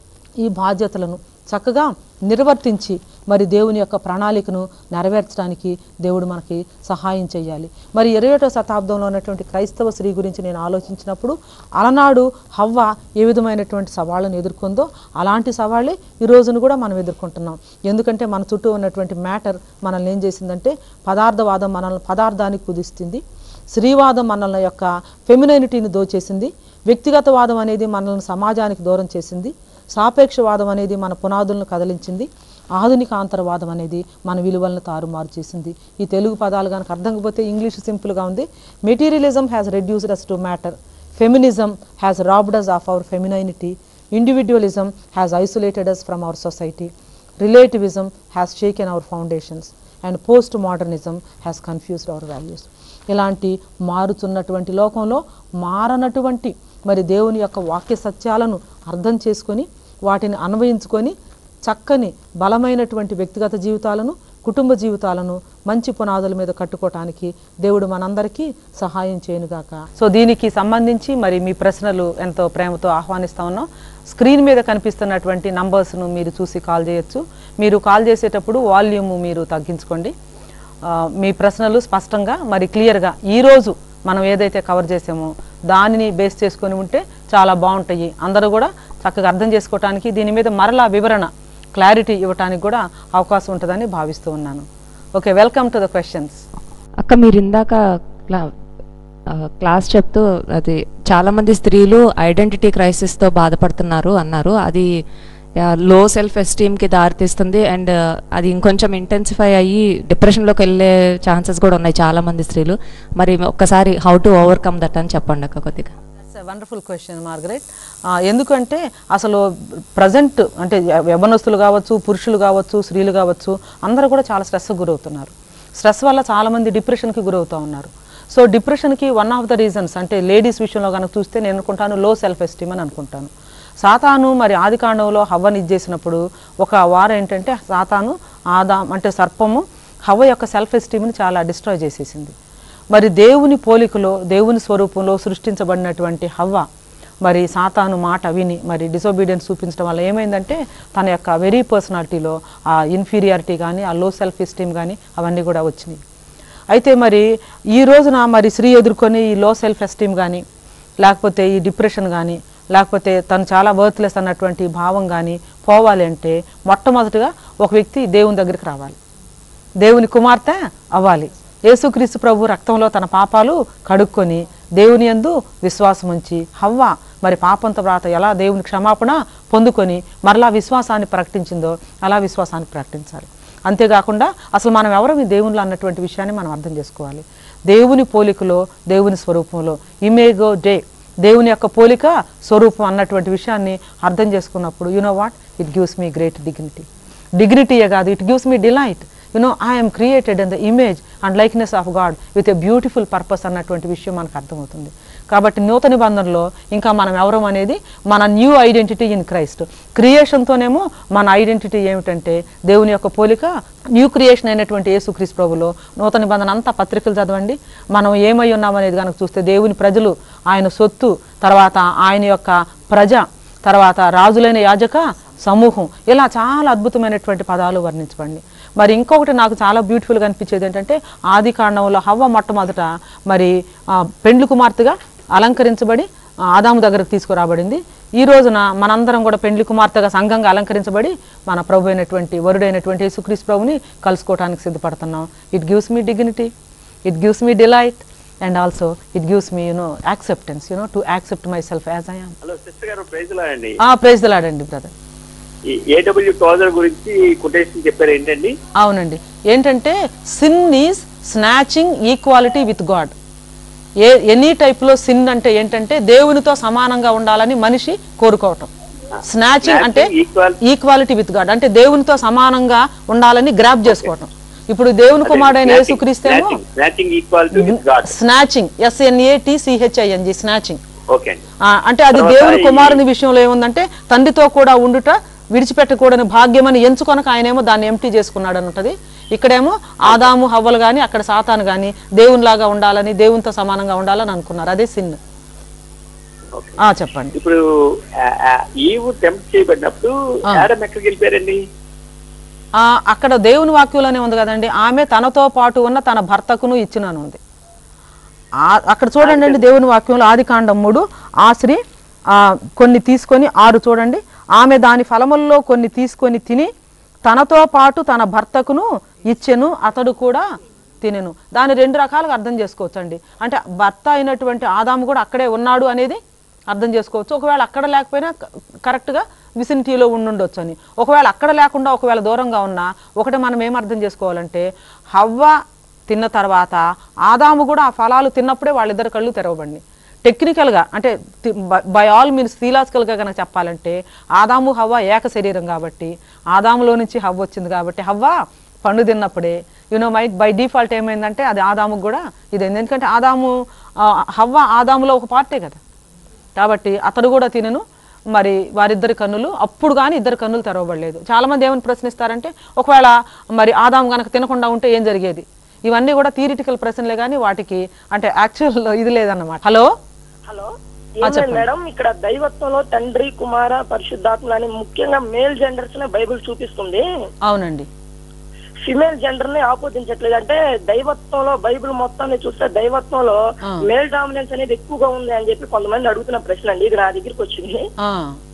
ఈ బాధ్యతలను చక్కగా నిర్వర్తించి మరి దేవుని యొక్క ప్రణాళికను నెరవేర్చడానికి దేవుడు మనకి సహాయం చేయాలి మరి ఇరవై ఒకటో శతాబ్దంలో ఉన్నటువంటి క్రైస్తవ స్త్రీ గురించి నేను ఆలోచించినప్పుడు అలనాడు హవ్వ ఏ విధమైనటువంటి సవాళ్ళను ఎదుర్కొందో అలాంటి సవాళ్ళే ఈ రోజును కూడా మనం ఎదుర్కొంటున్నాం ఎందుకంటే మన చుట్టూ ఉన్నటువంటి మ్యాటర్ మనల్ని ఏం చేసిందంటే పదార్థవాదం మనల్ని పదార్థానికి కుదిస్తుంది స్త్రీవాదం మనల్ని యొక్క ఫెమినైనిటీని దోచేసింది వ్యక్తిగతవాదం అనేది మనల్ని సమాజానికి దూరం చేసింది సాపేక్షవాదం అనేది మన పునాదులను కదిలించింది ఆధునిక అంతర్వాదం అనేది మన విలువలను తారుమారు చేసింది ఈ తెలుగు పదాలు కనుక అర్థం కాకపోతే ఇంగ్లీష్ సింపుల్గా ఉంది materialism has reduced us to matter feminism has robbed us of our femininity individualism has isolated us from our society relativism has shaken our foundations and post modernism has confused our values ఇలాంటి మారుతున్నటువంటి లోకంలో మారనటువంటి మరి దేవుని యొక్క వాక్య సత్యాలను అర్థం చేసుకొని వాటిని అన్వయించుకొని చక్కని బలమైనటువంటి వ్యక్తిగత జీవితాలను కుటుంబ జీవితాలను మంచి పునాదుల మీద కట్టుకోవటానికి దేవుడు మనందరికీ సహాయం చేయనుగాక సో దీనికి సంబంధించి మరి మీ ప్రశ్నలు ఎంతో ప్రేమతో ఆహ్వానిస్తా ఉన్నాం స్క్రీన్ మీద కనిపిస్తున్నటువంటి నంబర్స్ను మీరు చూసి కాల్ చేయొచ్చు మీరు కాల్ చేసేటప్పుడు వాల్యూమ్ మీరు తగ్గించుకోండి ఆ, మీ ప్రశ్నలు స్పష్టంగా మరి క్లియర్గా ఈరోజు మనం ఏదైతే కవర్ చేసామో దానిని బేస్ చేసుకొని ఉంటే చాలా బాగుంటాయి అందరూ కూడా చక్కగా అర్థం చేసుకోవటానికి దీని మీద మరలా వివరణ క్లారిటీ ఇవ్వటానికి కూడా అవకాశం ఉంటుందని భావిస్తూ ఉన్నాను okay welcome to the questions అక్క మీరు ఇందాక క్లా ఆ, క్లాస్ చెప్తూ అది చాలామంది స్త్రీలు ఐడెంటిటీ క్రైసిస్తో బాధపడుతున్నారు అన్నారు అది లో సెల్ఫ్ ఎస్టీమ్కి దారితీస్తుంది అండ్ అది ఇంకొంచెం ఇంటెన్సిఫై అయ్యి డిప్రెషన్లోకి వెళ్ళే ఛాన్సెస్ కూడా ఉన్నాయి చాలామంది స్త్రీలు మరి ఒక్కసారి హౌ టు ఓవర్కమ్ దట్ అని చెప్పండి అక్క కొద్దిగా వండర్ఫుల్ క్వశ్చన్ మార్గరెట్ ఎందుకంటే అసలు ప్రజెంట్ అంటే యవనస్తులు కావచ్చు పురుషులు కావచ్చు స్త్రీలు కావచ్చు అందరూ కూడా చాలా స్ట్రెస్ గురవుతున్నారు స్ట్రెస్ వల్ల చాలామంది డిప్రెషన్కి గురవుతూ ఉన్నారు సో డిప్రెషన్కి వన్ ఆఫ్ ద రీజన్స్ అంటే లేడీస్ విషయంలో కనుక చూస్తే నేను అనుకుంటాను లో సెల్ఫ్ ఎస్టీమ్ అని అనుకుంటాను సాతాను మరి ఆదికాండంలో హవ్వని ఇచ్చేసినప్పుడు ఒక వారం ఏంటంటే సాతాను ఆదా అంటే సర్పము హవ్వ యొక్క సెల్ఫ్ ఎస్టీమ్ని చాలా డిస్ట్రాయ్ చేసేసింది మరి దేవుని పోలికలో దేవుని స్వరూపంలో సృష్టించబడినటువంటి హవ్వ మరి సాతాను మాట విని మరి డిసోబీడియన్స్ చూపించడం వల్ల ఏమైందంటే తన యొక్క వెరీ పర్సనాలిటీలో ఆ ఇన్ఫీరియారిటీ కానీ ఆ లో సెల్ఫ్ ఎస్టీమ్ కానీ అవన్నీ కూడా వచ్చినాయి అయితే మరి ఈ రోజున మరి స్త్రీ ఎదుర్కొని ఈ లో సెల్ఫ్ ఎస్టీమ్ కానీ లేకపోతే ఈ డిప్రెషన్ కానీ లేకపోతే తను చాలా వర్త్లెస్ అన్నటువంటి భావం కానీ పోవాలి అంటే మొట్టమొదటిగా ఒక వ్యక్తి దేవుని దగ్గరికి రావాలి దేవుని కుమార్తె అవ్వాలి యేసుక్రీస్తు ప్రభు రక్తంలో తన పాపాలు కడుక్కొని దేవుని యందు విశ్వాసం ఉంచి హవ్వ మరి పాపంతో వ్రాత ఎలా దేవుని క్షమాపణ పొందుకొని మరలా విశ్వాసాన్ని ప్రకటించిందో అలా విశ్వాసాన్ని ప్రకటించాలి అంతేకాకుండా అసలు మనం ఎవరం ఈ దేవునిలో అన్నటువంటి విషయాన్ని మనం అర్థం చేసుకోవాలి దేవుని పోలికలో దేవుని స్వరూపంలో ఇమేగో డే దేవుని యొక్క పోలిక స్వరూపం అన్నటువంటి విషయాన్ని అర్థం చేసుకున్నప్పుడు you know what it gives me great dignity డిగ్నిటీయే కాదు it gives me delight you know I'm created in the image and likeness of God with a beautiful purpose అన్నటువంటి విషయం మనకు అర్థమవుతుంది కాబట్టి నూతన నిబంధనలో ఇంకా మనం ఎవరం అనేది మన న్యూ ఐడెంటిటీ ఇన్ క్రైస్ట్ క్రియేషన్తోనేమో మన ఐడెంటిటీ ఏమిటంటే దేవుని యొక్క పోలిక న్యూ క్రియేషన్ అయినటువంటి యేసుక్రీస్తు ప్రభులో నూతన నిబంధన అంతా పత్రికలు చదవండి మనం ఏమై ఉన్నామనేది కనుక చూస్తే దేవుని ప్రజలు ఆయన సొత్తు తర్వాత ఆయన యొక్క ప్రజ తర్వాత రాజులైన యాజక సమూహం ఇలా చాలా అద్భుతమైనటువంటి పదాలు వర్ణించబడి మరి ఇంకొకటి నాకు చాలా బ్యూటిఫుల్గా అనిపించేది ఏంటంటే ఆది కాండంలో హవ్వ మొట్టమొదట మరి ఆ, పెండ్లి కుమార్తెగా అలంకరించబడి ఆ, ఆదాము దగ్గరకు తీసుకురాబడింది ఈ రోజున మనందరం కూడా పెండ్లి కుమార్తెగా సంఘంగా అలంకరించబడి మన ప్రభు అయినటువంటి వరుడైనటువంటి యేసుక్రీస్తు ప్రభుని కలుసుకోవడానికి సిద్ధపడుతున్నాం it gives me dignity it gives me delight and also it gives me you know acceptance you know to accept myself as I am hello sister గారు ప్రైజ్లా అండి ప్రైజ్ దలాడండి బ్రదర్ ఈ ఏడబ్ల్యూ ట్రౌజర్ గురించి కొటేషన్ చెప్పారు ఏంటండి అవునండి ఏంటంటే sin is snatching equality with God ఏ ఎనీ టైప్లో సిన్ అంటే ఏంటంటే దేవునితో సమానంగా ఉండాలని మనిషి కోరుకోవటం స్నాచింగ్ అంటే equal- ఈక్వాలిటీ విత్ గాడ్ అంటే దేవునితో సమానంగా ఉండాలని గ్రాప్ చేసుకోవటం ఇప్పుడు దేవుని కుమారుడైన యేసుక్రీస్తేమో snatching equality with God snatching S N A C H I N G snatching okay అండి ఆ, అంటే అది తర్వాత దేవుని ఈ- కుమారుని విషయంలో ఏముందంటే తండ్రితో కూడా ఉండుట విడిచిపెట్టకూడని భాగ్యమని ఎంచుకొనక ఆయనేమో దాన్ని ఎంటీ చేసుకున్నాడు అని ఉంటది ఇక్కడేమో ఆదాము హవ్వలు కానీ అక్కడ సాతాను కానీ దేవునిలాగా ఉండాలని దేవునితో సమానంగా ఉండాలని అనుకున్నారు అదే సిన్ ఓకే ఆ చెప్పండి ఇప్పుడు ఈవు టెంప్ట్ చేయబడినప్పుడు ఆ. యాడమ్ ఎక్కడికి వెళ్ళిపోయారండి ఆ, అక్కడ దేవుని వాక్యంలోనే ఉంది కదండి ఆమె తనతో పాటు ఉన్న తన భర్తకును ఇచ్చినను ఉంది ఆ- అక్కడ చూడండి అండి దేవుని వాక్యంలో ఆది కాండం మూడు ఆ స్త్రీ ఆ, కొన్ని తీసుకొని ఆరు చూడండి ఆమె దాని ఫలముల్లో కొన్ని తీసుకొని తిని తనతో పాటు తన భర్తకును ఇచ్చెను అతడు కూడా తినెను దాన్ని రెండు రకాలుగా అర్థం చేసుకోవచ్చండి అంటే భర్త అయినటువంటి ఆదాము కూడా అక్కడే ఉన్నాడు అనేది అర్థం చేసుకోవచ్చు ఒకవేళ అక్కడ లేకపోయినా క- కరెక్ట్గా విసినిటీలో ఉండుండొచ్చు అని ఒకవేళ అక్కడ లేకుండా ఒకవేళ దూరంగా ఉన్నా ఒకటి మనం ఏం అర్థం చేసుకోవాలంటే హవ్వ తిన్న తర్వాత ఆదాము కూడా ఆ ఫలాలు తిన్నప్పుడే వాళ్ళిద్దరు కళ్ళు తెరవబడి టెక్నికల్గా అంటే బై ఆల్ మీన్స్ థియలాజికల్గా కనుక చెప్పాలంటే ఆదాము హవ్వ ఏక శరీరం కాబట్టి ఆదాములో నుంచి హవ్వ వచ్చింది కాబట్టి హవ్వ పండు తిన్నప్పుడే యూనో మై బై డిఫాల్ట్ ఏమైందంటే అది ఆదాముకు కూడా ఇది ఎందుకంటే ఆదాము ఆ, హవ్వ ఆదాములో ఒక పార్టే కదా కాబట్టి అతడు కూడా తినను మరి వారిద్దరి కన్నులు అప్పుడు కానీ ఇద్దరు కన్నులు తెరవబడలేదు చాలామంది ఏమని ప్రశ్నిస్తారంటే ఒకవేళ మరి ఆదాం గనక తినకుండా ఉంటే ఏం జరిగేది ఇవన్నీ కూడా థియరిటికల్ ప్రశ్నలే కానీ వాటికి అంటే యాక్చువల్ ఇది లేదన్నమాట హలో హలో ఏం లేదు మేడం ఇక్కడ దైవత్వంలో తండ్రి కుమార పరిశుద్ధాత్మ అని ముఖ్యంగా మేల్ జెండర్స్ నే బైబిల్ చూపిస్తుంది అవునండి ఫిమేల్ జెండర్ ని ఆపోదించట్లేదు అంటే దైవత్వంలో బైబిల్ మొత్తాన్ని చూస్తే దైవత్వంలో ఆ. మేల్ డామినెన్స్ అనేది ఎక్కువగా ఉంది అని చెప్పి కొంతమంది అడుగుతున్న ప్రశ్న అండి ఇది నా దగ్గరికి వచ్చింది ఆ,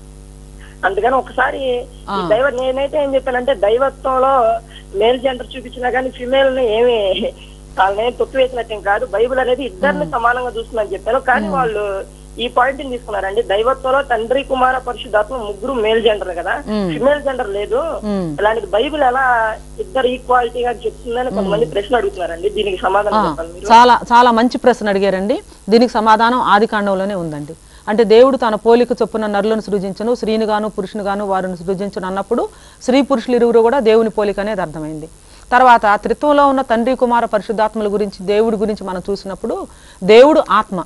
అందుకని ఒకసారి ఆ. ఈ దైవ నేనైతే ఏం చెప్పానంటే దైవత్వంలో మేల్ జెండర్ చూపించినా కానీ ఫిమేల్ ని ఏమి వాళ్ళని తొక్కి వేసినట్టేం కాదు బైబిల్ అనేది ఇద్దరిని సమానంగా చూస్తుందని చెప్పాను కానీ వాళ్ళు ఈ పాయింట్ ని తీసుకున్నారండి దైవత్వంలో తండ్రి కుమార పరిశుద్ధాత్మ ముగ్గురు మేల్ జెండర్ కదా మ్మ్. ఫిమేల్ జెండర్ లేదు మ్మ్. ఇలాంటిది బైబిల్ ఎలా ఇద్దరు ఈక్వాలిటీగా చెప్తుందని కొంతమంది ప్రశ్న అడుగుతున్నారండి దీనికి ఆ, సమాధానం చెప్పండి మీరు చాలా చాలా మంచి ప్రశ్న అడిగారండి దీనికి సమాధానం ఆది కాండంలోనే ఉందండి అంటే దేవుడు తన పోలిక చొప్పున నరులను సృజించను స్త్రీనిగాను పురుషునిగాను వారిని సృజించను అన్నప్పుడు స్త్రీ పురుషులు ఇరువురు కూడా దేవుని పోలిక అనేది అర్థమైంది తర్వాత త్రిత్వంలో ఉన్న తండ్రి కుమార పరిశుద్ధాత్మల గురించి దేవుడి గురించి మనం చూసినప్పుడు దేవుడు ఆత్మ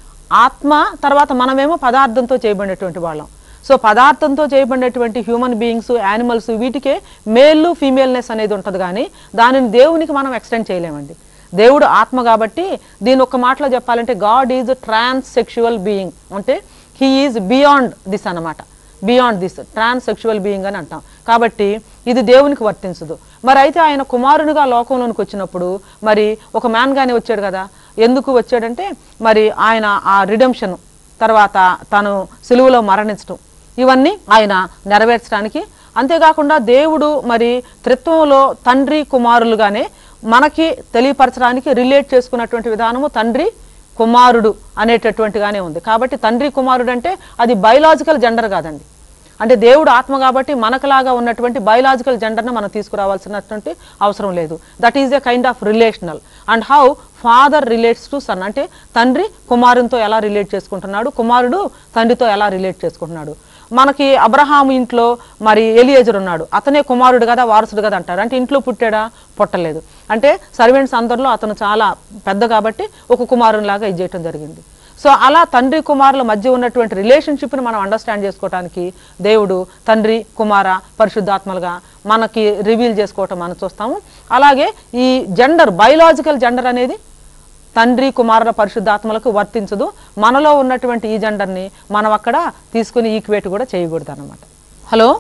ఆత్మ తర్వాత మనమేమో పదార్థంతో చేయబడినటువంటి వాళ్ళం సో పదార్థంతో చేయబడినటువంటి హ్యూమన్ బీయింగ్స్ యానిమల్స్ వీటికే మేల్ ఫీమేల్నెస్ అనేది ఉంటుంది కానీ దానిని దేవునికి మనం ఎక్స్టెండ్ చేయలేమండి దేవుడు ఆత్మ కాబట్టి దీని ఒక్క మాటలో చెప్పాలంటే God is transsexual being అంటే హీ ఈజ్ బియాండ్ దిస్ అన్నమాట beyond this transsexual being అని అంటాం కాబట్టి ఇది దేవునికి వర్తించదు మరి అయితే ఆయన కుమారునిగా లోకంలోనికి వచ్చినప్పుడు మరి ఒక మ్యాన్గానే వచ్చాడు కదా ఎందుకు వచ్చాడంటే మరి ఆయన ఆ రిడెంప్షన్ తర్వాత తను సిలువలో మరణించడం ఇవన్నీ ఆయన నెరవేర్చడానికి అంతేకాకుండా దేవుడు మరి త్రిత్వంలో తండ్రి కుమారులుగానే మనకి తెలియపరచడానికి రిలేట్ చేసుకున్నటువంటి విధానము తండ్రి కుమారుడు అనేటటువంటిగానే ఉంది కాబట్టి తండ్రి కుమారుడు అంటే అది బయలాజికల్ జెండర్ కాదండి అంటే దేవుడు ఆత్మ కాబట్టి మనకులాగా ఉన్నటువంటి బయలాజికల్ జెండర్ని మనం తీసుకురావాల్సినటువంటి అవసరం లేదు that is a kind of relational and how father relates to son అంటే తండ్రి కుమారునితో ఎలా రిలేట్ చేసుకుంటున్నాడు కుమారుడు తండ్రితో ఎలా రిలేట్ చేసుకుంటున్నాడు మనకి అబ్రహాము ఇంట్లో మరి ఎలియేజర్ ఉన్నాడు అతనే కుమారుడు కదా వారసుడు కదా అంటారు అంటే ఇంట్లో పుట్టాడా పుట్టలేదు అంటే సర్వెంట్స్ అందరిలో అతను చాలా పెద్ద కాబట్టి ఒక కుమారునిలాగా ఇది చేయటం జరిగింది సో అలా తండ్రి కుమారుల మధ్య ఉన్నటువంటి రిలేషన్షిప్ని మనం అండర్స్టాండ్ చేసుకోవడానికి దేవుడు తండ్రి కుమార పరిశుద్ధాత్మలుగా మనకి రివీల్ చేసుకోవటం మనం చూస్తాము అలాగే ఈ జెండర్ బయలాజికల్ జెండర్ అనేది తండ్రి కుమారుల పరిశుద్ధాత్మలకు వర్తించదు మనలో ఉన్నటువంటి ఈ జెండర్ని మనం అక్కడ తీసుకుని ఈక్వేట్ కూడా చేయకూడదు అనమాట హలో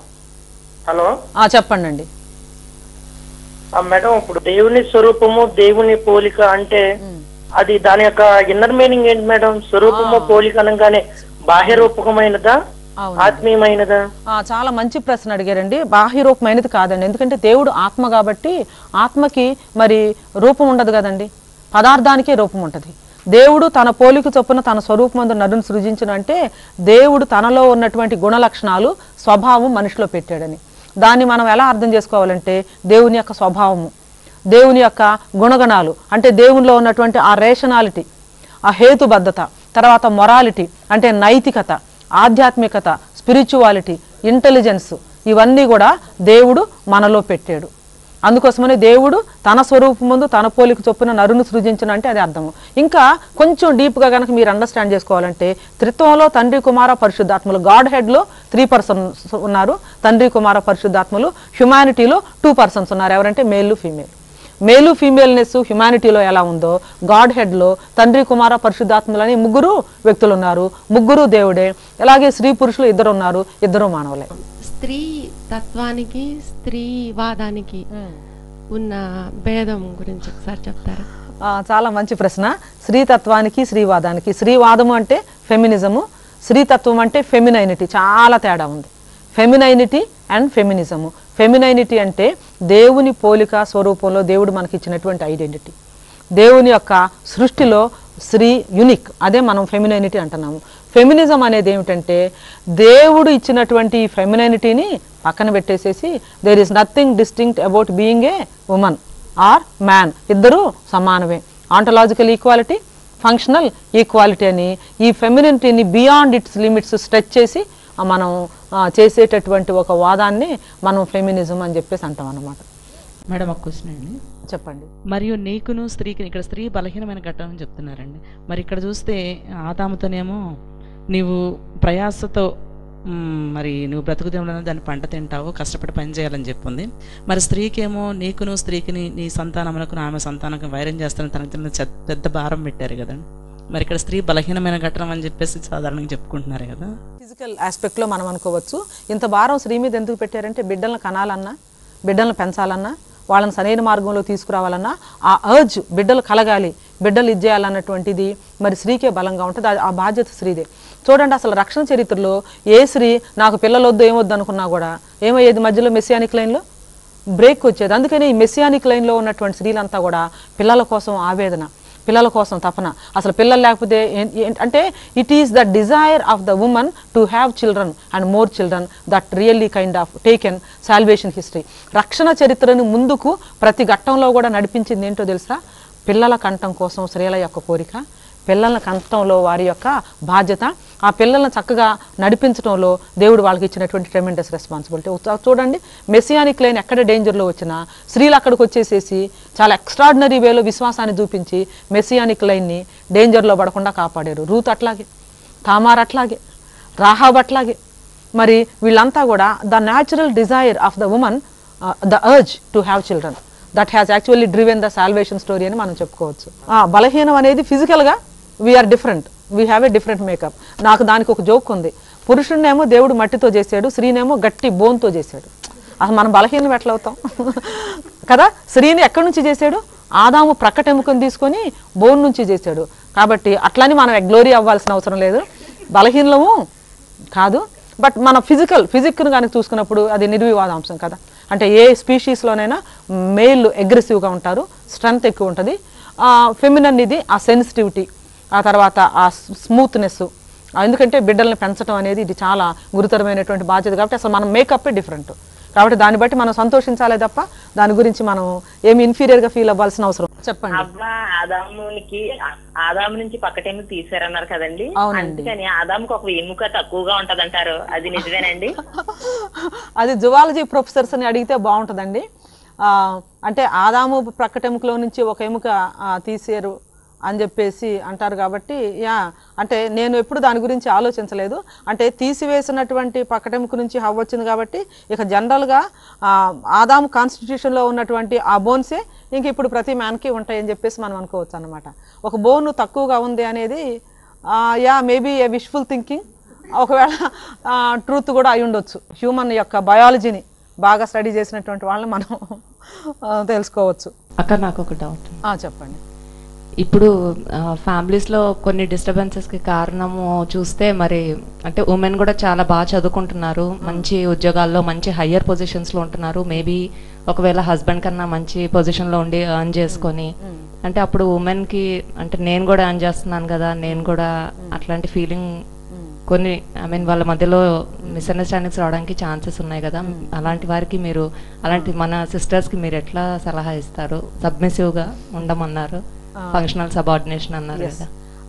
హలో ఆ, చెప్పండి అండి ఆ మేడం ఇప్పుడు దేవుని స్వరూపము దేవుని పోలిక అంటే అది దాని యొక్క ఇన్నర్ మీనింగ్ ఏంటి మేడం స్వరూపము పోలిక అనగానే బాహ్య రూపకమైనదా అవును. ఆత్మీయమైనదా ఆ, చాలా మంచి ప్రశ్న అడిగారండి బాహ్యరూపమైనది కాదండి ఎందుకంటే దేవుడు ఆత్మ కాబట్టి ఆత్మకి మరి రూపం ఉండదు కదండి పదార్థానికే రూపం ఉంటుంది దేవుడు తన పోలిక చొప్పున తన స్వరూపమందు నరుని సృజించిన అంటే దేవుడు తనలో ఉన్నటువంటి గుణ లక్షణాలు స్వభావం మనిషిలో పెట్టాడని దాన్ని మనం ఎలా అర్థం చేసుకోవాలంటే దేవుని యొక్క స్వభావము దేవుని యొక్క గుణగణాలు అంటే దేవునిలో ఉన్నటువంటి ఆ రేషనాలిటీ ఆ హేతుబద్ధత తర్వాత మొరాలిటీ అంటే నైతికత ఆధ్యాత్మికత స్పిరిచువాలిటీ ఇంటెలిజెన్స్ ఇవన్నీ కూడా దేవుడు మనలో పెట్టాడు అందుకోసమని దేవుడు తన స్వరూపం ముందు తన పోలిక చొప్పున నరుని సృజించిన అంటే అది అర్థము ఇంకా కొంచెం డీప్గా కనుక మీరు అండర్స్టాండ్ చేసుకోవాలంటే త్రిత్వంలో తండ్రి కుమార పరిశుద్ధాత్మలు గాడ్ హెడ్లో త్రీ పర్సన్స్ ఉన్నారు తండ్రి కుమార పరిశుద్ధాత్మలు హ్యుమానిటీలో టూ పర్సన్స్ ఉన్నారు ఎవరంటే మేలు ఫీమేల్ మేలు ఫీమేల్నెస్ హ్యుమానిటీలో ఎలా ఉందో గాడ్ హెడ్లో తండ్రి కుమార పరిశుద్ధాత్మలని ముగ్గురు వ్యక్తులు ఉన్నారు ముగ్గురు దేవుడే అలాగే స్త్రీ పురుషులు ఇద్దరు ఉన్నారు ఇద్దరు మానవులే స్త్రీ తత్వానికి స్త్రీ వాదానికి ఉన్న భేదం గురించి ఒకసారి చెప్తారా ఆ, చాలా మంచి ప్రశ్న స్త్రీతత్వానికి స్త్రీవాదానికి స్త్రీవాదము అంటే ఫెమినిజము స్త్రీతత్వం అంటే ఫెమినైనిటీ చాలా తేడా ఉంది ఫెమినైనిటీ అండ్ ఫెమినిజము ఫెమినైనిటీ అంటే దేవుని పోలిక స్వరూపంలో దేవుడు మనకి ఇచ్చినటువంటి ఐడెంటిటీ దేవుని యొక్క సృష్టిలో స్త్రీ యునిక్ అదే మనం ఫెమినైనిటీ అంటున్నాము ఫెమినిజం అనేది ఏమిటంటే దేవుడు ఇచ్చినటువంటి ఈ ఫెమినైనిటీని పక్కన పెట్టేసేసి there is nothing distinct about being a woman or man ఇద్దరు సమానమే ఆంటలాజికల్ ఈక్వాలిటీ ఫంక్షనల్ ఈక్వాలిటీ అని ఈ ఫెమినిటీని బియాండ్ ఇట్స్ లిమిట్స్ స్ట్రెచ్ చేసి ఆ, మనం ఆ, చేసేటటువంటి ఒక వాదాన్ని మనం ఫెమినిజం అని చెప్పేసి అంటాం అన్నమాట మేడం ఒక క్వశ్చన్ అండి చెప్పండి మరియు నీకును స్త్రీకి ఇక్కడ స్త్రీ బలహీనమైన ఘట్టం అని చెప్తున్నారండి మరి ఇక్కడ చూస్తే ఆదాముతోనేమో నీవు ప్రయాసతో మ్, మరి నువ్వు బ్రతుకుదేమో దాన్ని పంట తింటావు కష్టపడి పని చేయాలని చెప్పింది మరి స్త్రీకేమో నీకును స్త్రీకిని నీ సంతానములకు ఆమె సంతానం వైరం చేస్తానని తనకు తిన్న చె- పెద్ద భారం పెట్టారు కదండి మరి ఇక్కడ స్త్రీ బలహీనమైన ఘట్టం అని చెప్పేసి సాధారణంగా చెప్పుకుంటున్నారు కదా ఫిజికల్ ఆస్పెక్ట్లో మనం అనుకోవచ్చు ఇంత భారం స్త్రీ మీద ఎందుకు పెట్టారంటే బిడ్డలను కనాలన్నా బిడ్డలను పెంచాలన్నా వాళ్ళని సరైన మార్గంలో తీసుకురావాలన్నా ఆ అర్జ్ బిడ్డలు కలగాలి బిడ్డలు ఇచ్చేయాలన్నటువంటిది మరి స్త్రీకే బలంగా ఉంటుంది ఆ- ఆ బాధ్యత స్త్రీదే చూడండి అసలు రక్షణ చరిత్రలో ఏ స్త్రీ నాకు పిల్లలొద్దు ఏమొద్దు అనుకున్నా కూడా ఏమయ్యేది మధ్యలో మెస్సియానిక్ లైన్లో బ్రేక్ వచ్చేది అందుకని ఈ మెస్సియానిక్ లైన్లో ఉన్నటువంటి స్త్రీలంతా కూడా పిల్లల కోసం ఆవేదన పిల్లల కోసం తపన అసలు పిల్లలు లేకపోతే ఏ- ఏ- అంటే it is the desire of the woman to have children and more children that really kind of taken salvation history రక్షణ చరిత్రను ముందుకు ప్రతి ఘట్టంలో కూడా నడిపించింది ఏంటో తెలుసా పిల్లల కంఠం కోసం స్త్రీల యొక్క కోరిక పిల్లల కంఠంలో వారి యొక్క బాధ్యత ఆ పిల్లల్ని చక్కగా నడిపించడంలో దేవుడు వాళ్ళకి ఇచ్చినటువంటి ట్రెమెండస్ రెస్పాన్సిబిలిటీ చూడండి మెస్సియానిక్ లైన్ ఎక్కడ డేంజర్లో వచ్చినా స్త్రీలు అక్కడికి వచ్చేసేసి చాలా ఎక్స్ట్రాడినరీ వేలో విశ్వాసాన్ని చూపించి మెస్సియానిక్ లైన్ని డేంజర్లో పడకుండా కాపాడారు రూత్ అట్లాగే తామార్ అట్లాగే రాహాబ్ అట్లాగే మరి వీళ్ళంతా కూడా the natural desire of the woman the urge to have children that has actually driven the salvation story అని మనం చెప్పుకోవచ్చు ఆ, బలహీనం అనేది ఫిజికల్గా we are different we have a different makeup నాకు దానికి ఒక జోక్ ఉంది పురుషుడినేమో దేవుడు మట్టితో చేశాడు స్త్రీనేమో గట్టి బోన్తో చేశాడు అసలు మనం బలహీనం ఎట్లా అవుతాం కదా స్త్రీని ఎక్కడి నుంచి చేశాడు ఆదాము ప్రక్కటెముకను తీసుకొని బోన్ నుంచి చేశాడు కాబట్టి అట్లని మనం గ్లోరీ అవ్వాల్సిన అవసరం లేదు బలహీనము కాదు బట్ మన ఫిజికల్ ఫిజిక్ను కనుక చూసుకున్నప్పుడు అది నిర్వివాదాంశం కదా అంటే ఏ స్పీషీస్లోనైనా మేల్ అగ్రెసివ్గా ఉంటారు స్ట్రెంగ్త్ ఎక్కువ ఉంటుంది ఫెమినన్ ఇది ఆ సెన్సిటివిటీ ఆ తర్వాత ఆ స్మూత్నెస్ ఎందుకంటే బిడ్డల్ని పెంచడం అనేది ఇది చాలా గురుతరమైనటువంటి బాధ్యత కాబట్టి అసలు మనం మేకప్పే డిఫరెంట్ కాబట్టి దాన్ని బట్టి మనం సంతోషించాలే తప్ప దాని గురించి మనం ఏమి ఇన్ఫీరియర్గా ఫీల్ అవ్వాల్సిన అవసరం చెప్పండి అవ్వ ఆదామునికి ఆదాము నుంచి పక్కటేమి తీసారన్నారు కదండి అవునండి. అందుకని ఆదాముకి ఒక ఎముక తక్కువగా ఉంటదంటారు అది నిజమేనండి అది జువాలజీ ప్రొఫెసర్స్ అని అడిగితే బాగుంటుందండి ఆ, అంటే ఆదాము ప్రక్కటెముకలో నుంచి ఒక ఎముక ఆ, తీసేరు అని చెప్పేసి అంటారు కాబట్టి యా అంటే నేను ఎప్పుడు దాని గురించి ఆలోచించలేదు అంటే తీసివేసినటువంటి పక్కటెముక నుంచి హవ్వ వచ్చింది కాబట్టి ఇక జనరల్గా ఆ, ఆదాము కాన్స్టిట్యూషన్లో ఉన్నటువంటి ఆ బోన్సే ఇంక ఇప్పుడు ప్రతి మ్యాన్కి ఉంటాయని చెప్పేసి మనం అనుకోవచ్చు అనమాట ఒక బోన్ తక్కువగా ఉంది అనేది ఆ, ya maybe a wishful thinking ఒకవేళ ట్రూత్ కూడా అయి ఉండొచ్చు హ్యూమన్ యొక్క బయాలజీని బాగా స్టడీ చేసినటువంటి వాళ్ళని మనం ఆ, తెలుసుకోవచ్చు అక్క నాకు ఒక డౌట్ ఆ, చెప్పండి ఇప్పుడు ఫ్యామిలీస్లో కొన్ని డిస్టర్బెన్సెస్కి కారణము చూస్తే మరి అంటే ఉమెన్ కూడా చాలా బాగా చదువుకుంటున్నారు మంచి ఉద్యోగాల్లో మంచి హయ్యర్ పొజిషన్స్లో ఉంటున్నారు మేబీ ఒకవేళ హస్బెండ్ కన్నా మంచి పొజిషన్లో ఉండి ఎర్న్ చేసుకొని అంటే అప్పుడు ఉమెన్కి అంటే నేను కూడా ఎర్న్ చేస్తున్నాను కదా నేను కూడా అట్లాంటి ఫీలింగ్ కొన్ని ఐ మీన్ వాళ్ళ మధ్యలో మిస్అండర్స్టాండింగ్స్ రావడానికి ఛాన్సెస్ ఉన్నాయి కదా అలాంటి వారికి మీరు అలాంటి మన సిస్టర్స్కి మీరు ఎట్లా సలహా ఇస్తారు సబ్మిసివ్గా ఉండమన్నారు ఫంక్షనల్ సబార్డినేషన్ అన్నారు కదా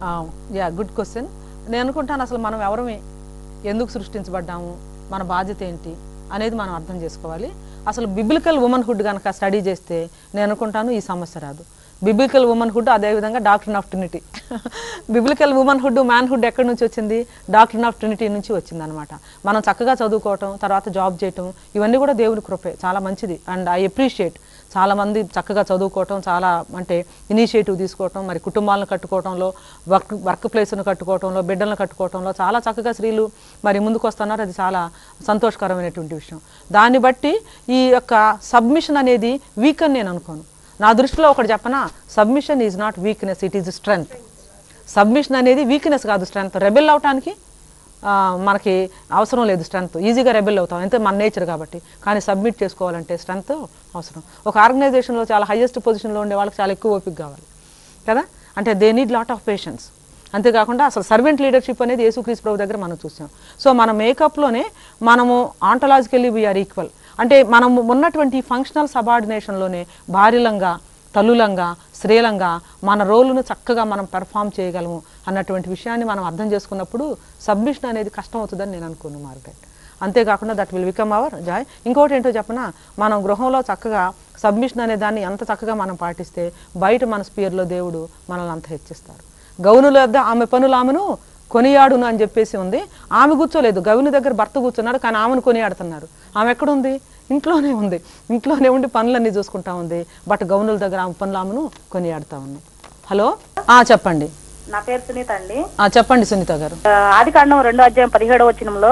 యా గుడ్ క్వశ్చన్ నేను అనుకుంటాను అసలు మనం ఎవరమే ఎందుకు సృష్టించబడ్డాము మన బాధ్యత ఏంటి అనేది మనం అర్థం చేసుకోవాలి అసలు బిబిలికల్ ఉమెన్హుడ్ కనుక స్టడీ చేస్తే నేను అనుకుంటాను ఈ సమస్య రాదు బిబిలికల్ ఉమెన్హుడ్ అదేవిధంగా doctrine of Trinity biblical womanhood manhood ఎక్కడి నుంచి వచ్చింది డాక్టర్ ఆఫ్ ట్రినిటీ నుంచి వచ్చింది అనమాట మనం చక్కగా చదువుకోవటం తర్వాత జాబ్ చేయటం ఇవన్నీ కూడా దేవుని కృపే చాలా మంచిది అండ్ ఐ అప్రిషియేట్ చాలా మంది చక్కగా చదువుకోవటం చాలా అంటే ఇనిషియేటివ్ తీసుకోవటం మరి కుటుంబాలను కట్టుకోవటంలో వర్క్ వర్క్ ప్లేస్ను కట్టుకోవటంలో బిడ్డలను కట్టుకోవటంలో చాలా చక్కగా స్త్రీలు మరి ముందుకు వస్తున్నారు అది చాలా సంతోషకరమైనటువంటి విషయం దాన్ని బట్టి ఈ యొక్క సబ్మిషన్ అనేది వీక్ అని నేను అనుకోను నా దృష్టిలో ఒకటి చెప్పనా submission is not weakness it is strength submission అనేది వీక్నెస్ కాదు స్ట్రెంగ్త్ రెబెల్ అవటానికి ఆ, మనకి అవసరం లేదు స్ట్రెంగ్త్ ఈజీగా రెబెల్ అవుతాం అంతే మన నేచర్ కాబట్టి కానీ సబ్మిట్ చేసుకోవాలంటే స్ట్రెంగ్త్ అవసరం ఒక ఆర్గనైజేషన్లో చాలా హైయెస్ట్ పొజిషన్లో ఉండే వాళ్ళకి చాలా ఎక్కువ ఓపిక కావాలి కదా అంటే they need lot of patience అంతేకాకుండా అసలు సర్వెంట్ లీడర్షిప్ అనేది యేసుక్రీస్తు ప్రభు దగ్గర మనం చూసాం సో మన మేకప్లోనే మనము ఆంటలాజికల్లీ వీఆర్ ఈక్వల్ అంటే మనం ఉన్నటువంటి ఫంక్షనల్ సబార్డినేషన్లోనే భారీలంగా తల్లులంగా స్త్రీలంగా మన రోలును చక్కగా మనం పెర్ఫామ్ చేయగలము అన్నటువంటి విషయాన్ని మనం అర్థం చేసుకున్నప్పుడు సబ్మిషన్ అనేది కష్టం అవుతుందని నేను అనుకున్నాను మార్కెట్ అంతేకాకుండా that will become our joy ఇంకోటి ఏంటో చెప్పనా మనం గృహంలో చక్కగా సబ్మిషన్ అనే దాన్ని ఎంత చక్కగా మనం పాటిస్తే బయట మన స్పియర్లో దేవుడు మనల్ని అంత హెచ్చిస్తారు గౌనుల వద్ద ఆమె పనులు ఆమెను కొనియాడును అని చెప్పేసి ఉంది ఆమె కూర్చోలేదు గౌని దగ్గర భర్త కూర్చున్నాడు కానీ ఆమెను కొనియాడుతున్నారు ఆమె ఎక్కడుంది ఇంట్లోనే ఉంది ఇంట్లోనే ఉండి పనులన్నీ చూసుకుంటా ఉంది బట్ గౌనుల దగ్గర ఆమె పనులు ఆమెను కొనియాడుతా ఉంది హలో ఆ, చెప్పండి నా పేరు సునీత అండి ఆ, చెప్పండి సునీత గారు ఆది కాండం రెండో అధ్యాయం పదిహేడవ వచనంలో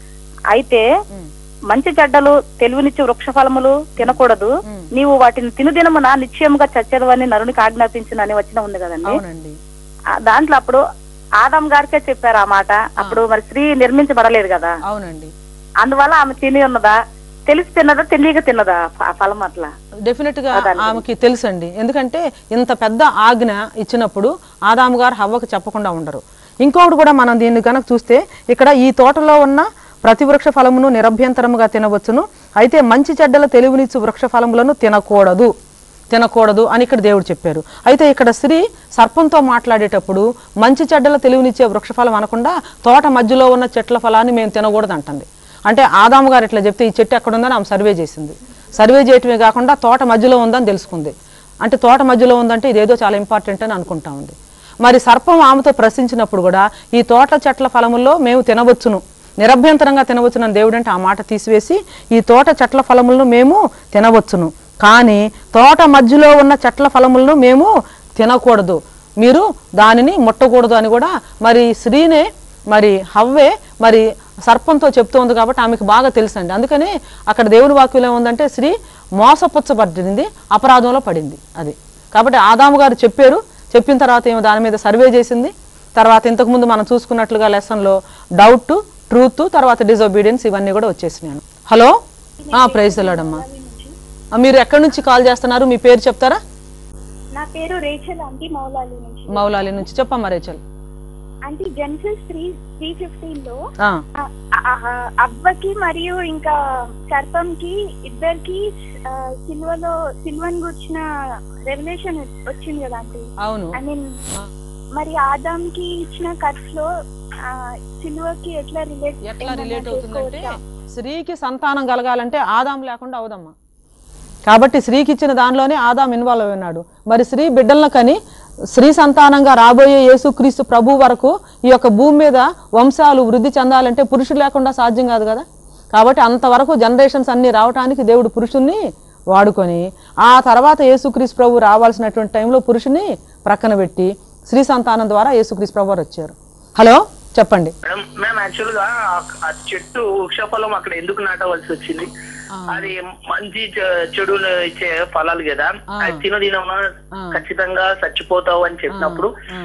అయితే మంచి చెడ్డలు తెలివినిచ్చి వృక్ష ఫలములు తినకూడదు నీవు వాటిని తినుదినమున నిశ్చయముగా చచ్చేదవని నరునికి ఆజ్ఞాపించిన అని వచ్చిన ఉంది కదండి అవునండి ఆ దాంట్లో అప్పుడు ఆదాం గారికే చెప్పారు ఆ మాట అప్పుడు మరి స్త్రీ నిర్మించబడలేదు కదా అవునండి అందువల్ల ఆమె తిని ఉన్నదా తెలిసి తిన్నదా తెలియక తిన్నదా ఆ ఫలం అట్లా డెఫినెట్ గా ఆమెకి తెలుసండి ఎందుకంటే ఇంత పెద్ద ఆజ్ఞ ఇచ్చినప్పుడు ఆదాము గారు హవ్వకు చెప్పకుండా ఉండరు ఇంకొకటి కూడా మనం దీన్ని కనుక చూస్తే ఇక్కడ ఈ తోటలో ఉన్న ప్రతి వృక్ష ఫలమును నిరభ్యంతరముగా తినవచ్చును అయితే మంచి చెడ్డల తెలివినిచ్చు వృక్ష ఫలములను తినకూడదు తినకూడదు అని ఇక్కడ దేవుడు చెప్పారు అయితే ఇక్కడ స్త్రీ సర్పంతో మాట్లాడేటప్పుడు మంచి చెడ్డల తెలివినిచ్చే వృక్షఫలం అనకుండా తోట మధ్యలో ఉన్న చెట్ల ఫలాన్ని మేము తినకూడదు అంటుంది అంటే ఆదాము గారు ఇట్లా చెప్తే ఈ చెట్టు ఎక్కడ ఉందని ఆమె సర్వే చేసింది సర్వే చేయటమే కాకుండా తోట మధ్యలో ఉందని తెలుసుకుంది అంటే తోట మధ్యలో ఉందంటే ఇదేదో చాలా ఇంపార్టెంట్ అని అనుకుంటా ఉంది మరి సర్పం ఆమెతో ప్రశ్నించినప్పుడు కూడా ఈ తోట చెట్ల ఫలముల్లో మేము తినవచ్చును నిరభ్యంతరంగా తినవచ్చునని దేవుడు అంటే ఆ మాట తీసివేసి ఈ తోట చెట్ల ఫలములను మేము తినవచ్చును కానీ తోట మధ్యలో ఉన్న చెట్ల ఫలములను మేము తినకూడదు మీరు దానిని ముట్టకూడదు అని కూడా మరి స్త్రీనే మరి హవ్వే మరి సర్పంతో చెప్తోంది కాబట్టి ఆమెకు బాగా తెలుసండి అందుకని అక్కడ దేవుడి వాక్యం ఏముందంటే స్త్రీ మోసపుచ్చబడింది అపరాధంలో పడింది అది కాబట్టి ఆదాము గారు చెప్పారు చెప్పిన తర్వాత ఏమో దాని మీద సర్వే చేసింది తర్వాత ఇంతకుముందు మనం చూసుకున్నట్లుగా లెసన్లో డౌట్ ట్రూత్ తర్వాత డిజొబీడియన్స్ ఇవన్నీ కూడా వచ్చేసినాను హలో ప్రైజ్ అమ్మా మీరు ఎక్కడి నుంచి కాల్ చేస్తున్నారు మీ పేరు చెప్తారా నా పేరు రేచల్ ఆంటీ మౌలాలి నుంచి మౌలాలి నుంచి చెప్పమ్మా రేచల్ అంటే జెన్సస్ త్రీ త్రీ ఫిఫ్టీన్ లో ఆ, ఆ, ఆ, ఆ, అవ్వకి మరియు ఇంకా సర్పంకి ఇద్దరికి ఆ, సిల్వలో సిల్వన్ గుర్చిన రెవల్యూషన్ వచ్చింది కదా ఆంటీ అవును ఐ మీన్ మరి ఆదాంకి ఇచ్చిన కట్స్ లో ఆ, సిల్వకి ఎట్లా రిలేట్ ఎట్లా రిలేట్ అవుతుందంటే స్త్రీకి సంతానం కలగాలంటే ఆదాం లేకుండా అవదమ్మా కాబట్టి స్త్రీకి ఇచ్చిన దానిలోనే ఆదాం ఇన్వాల్వ్ అయి ఉన్నాడు మరి స్త్రీ బిడ్డలను కని స్త్రీ సంతానంగా రాబోయే యేసుక్రీస్తు ప్రభు వరకు ఈ యొక్క భూమి మీద వంశాలు వృద్ధి చెందాలంటే పురుషుడు లేకుండా సాధ్యం కాదు కదా కాబట్టి అంతవరకు జనరేషన్స్ అన్ని రావడానికి దేవుడు పురుషుణ్ణి వాడుకొని ఆ తర్వాత యేసుక్రీస్తు ప్రభు రావాల్సినటువంటి టైంలో పురుషుని ప్రక్కన పెట్టి స్త్రీ సంతానం ద్వారా యేసుక్రీస్తు ప్రభు వారు వచ్చారు హలో చెప్పండి మేడం మేము యాక్చువల్ గా ఆ- ఆ చెట్టు వృక్షఫలం అక్కడ ఎందుకు నాటవలసి వచ్చింది అది మంచి చె- చెడును ఇచ్చే ఫలాలు కదా అది తినదినమా ఖచ్చితంగా చచ్చిపోతావు అని చెప్పినప్పుడు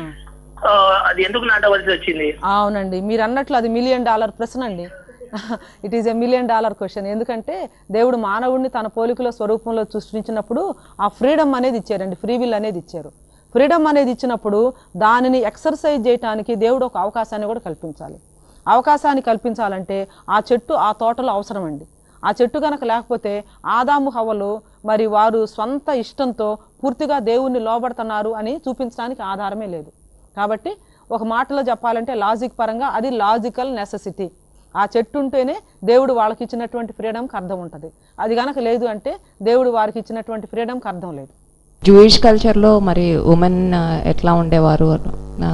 ఆ, అది ఎందుకు నాటవలసి వచ్చింది అవునండి మీరు అన్నట్లు అది మిలియన్ డాలర్ ప్రశ్న అండి it is a million dollar question ఎందుకంటే దేవుడు మానవుడిని తన పోలికలో స్వరూపంలో సృష్టించినప్పుడు ఆ ఫ్రీడమ్ అనేది ఇచ్చారండి ఫ్రీ విల్ అనేది ఇచ్చారు ఫ్రీడమ్ అనేది ఇచ్చినప్పుడు దానిని ఎక్సర్సైజ్ చేయడానికి దేవుడు ఒక అవకాశాన్ని కూడా కల్పించాలి అవకాశాన్ని కల్పించాలంటే ఆ చెట్టు ఆ తోటలో అవసరం అండి ఆ చెట్టు కనుక లేకపోతే ఆదాము హవలు మరి వారు స్వంత ఇష్టంతో పూర్తిగా దేవుణ్ణి లోబడుతున్నారు అని చూపించడానికి ఆధారమే లేదు కాబట్టి ఒక మాటలో చెప్పాలంటే లాజిక్ పరంగా అది లాజికల్ నెసెసిటీ ఆ చెట్టు ఉంటేనే దేవుడు వాళ్ళకి ఇచ్చినటువంటి ఫ్రీడమ్కి అర్థం ఉంటుంది అది కనుక లేదు అంటే దేవుడు వారికి ఇచ్చినటువంటి ఫ్రీడమ్కి అర్థం లేదు జూయిష్ కల్చర్లో మరి ఉమెన్ ఎట్లా ఉండేవారు ఆ,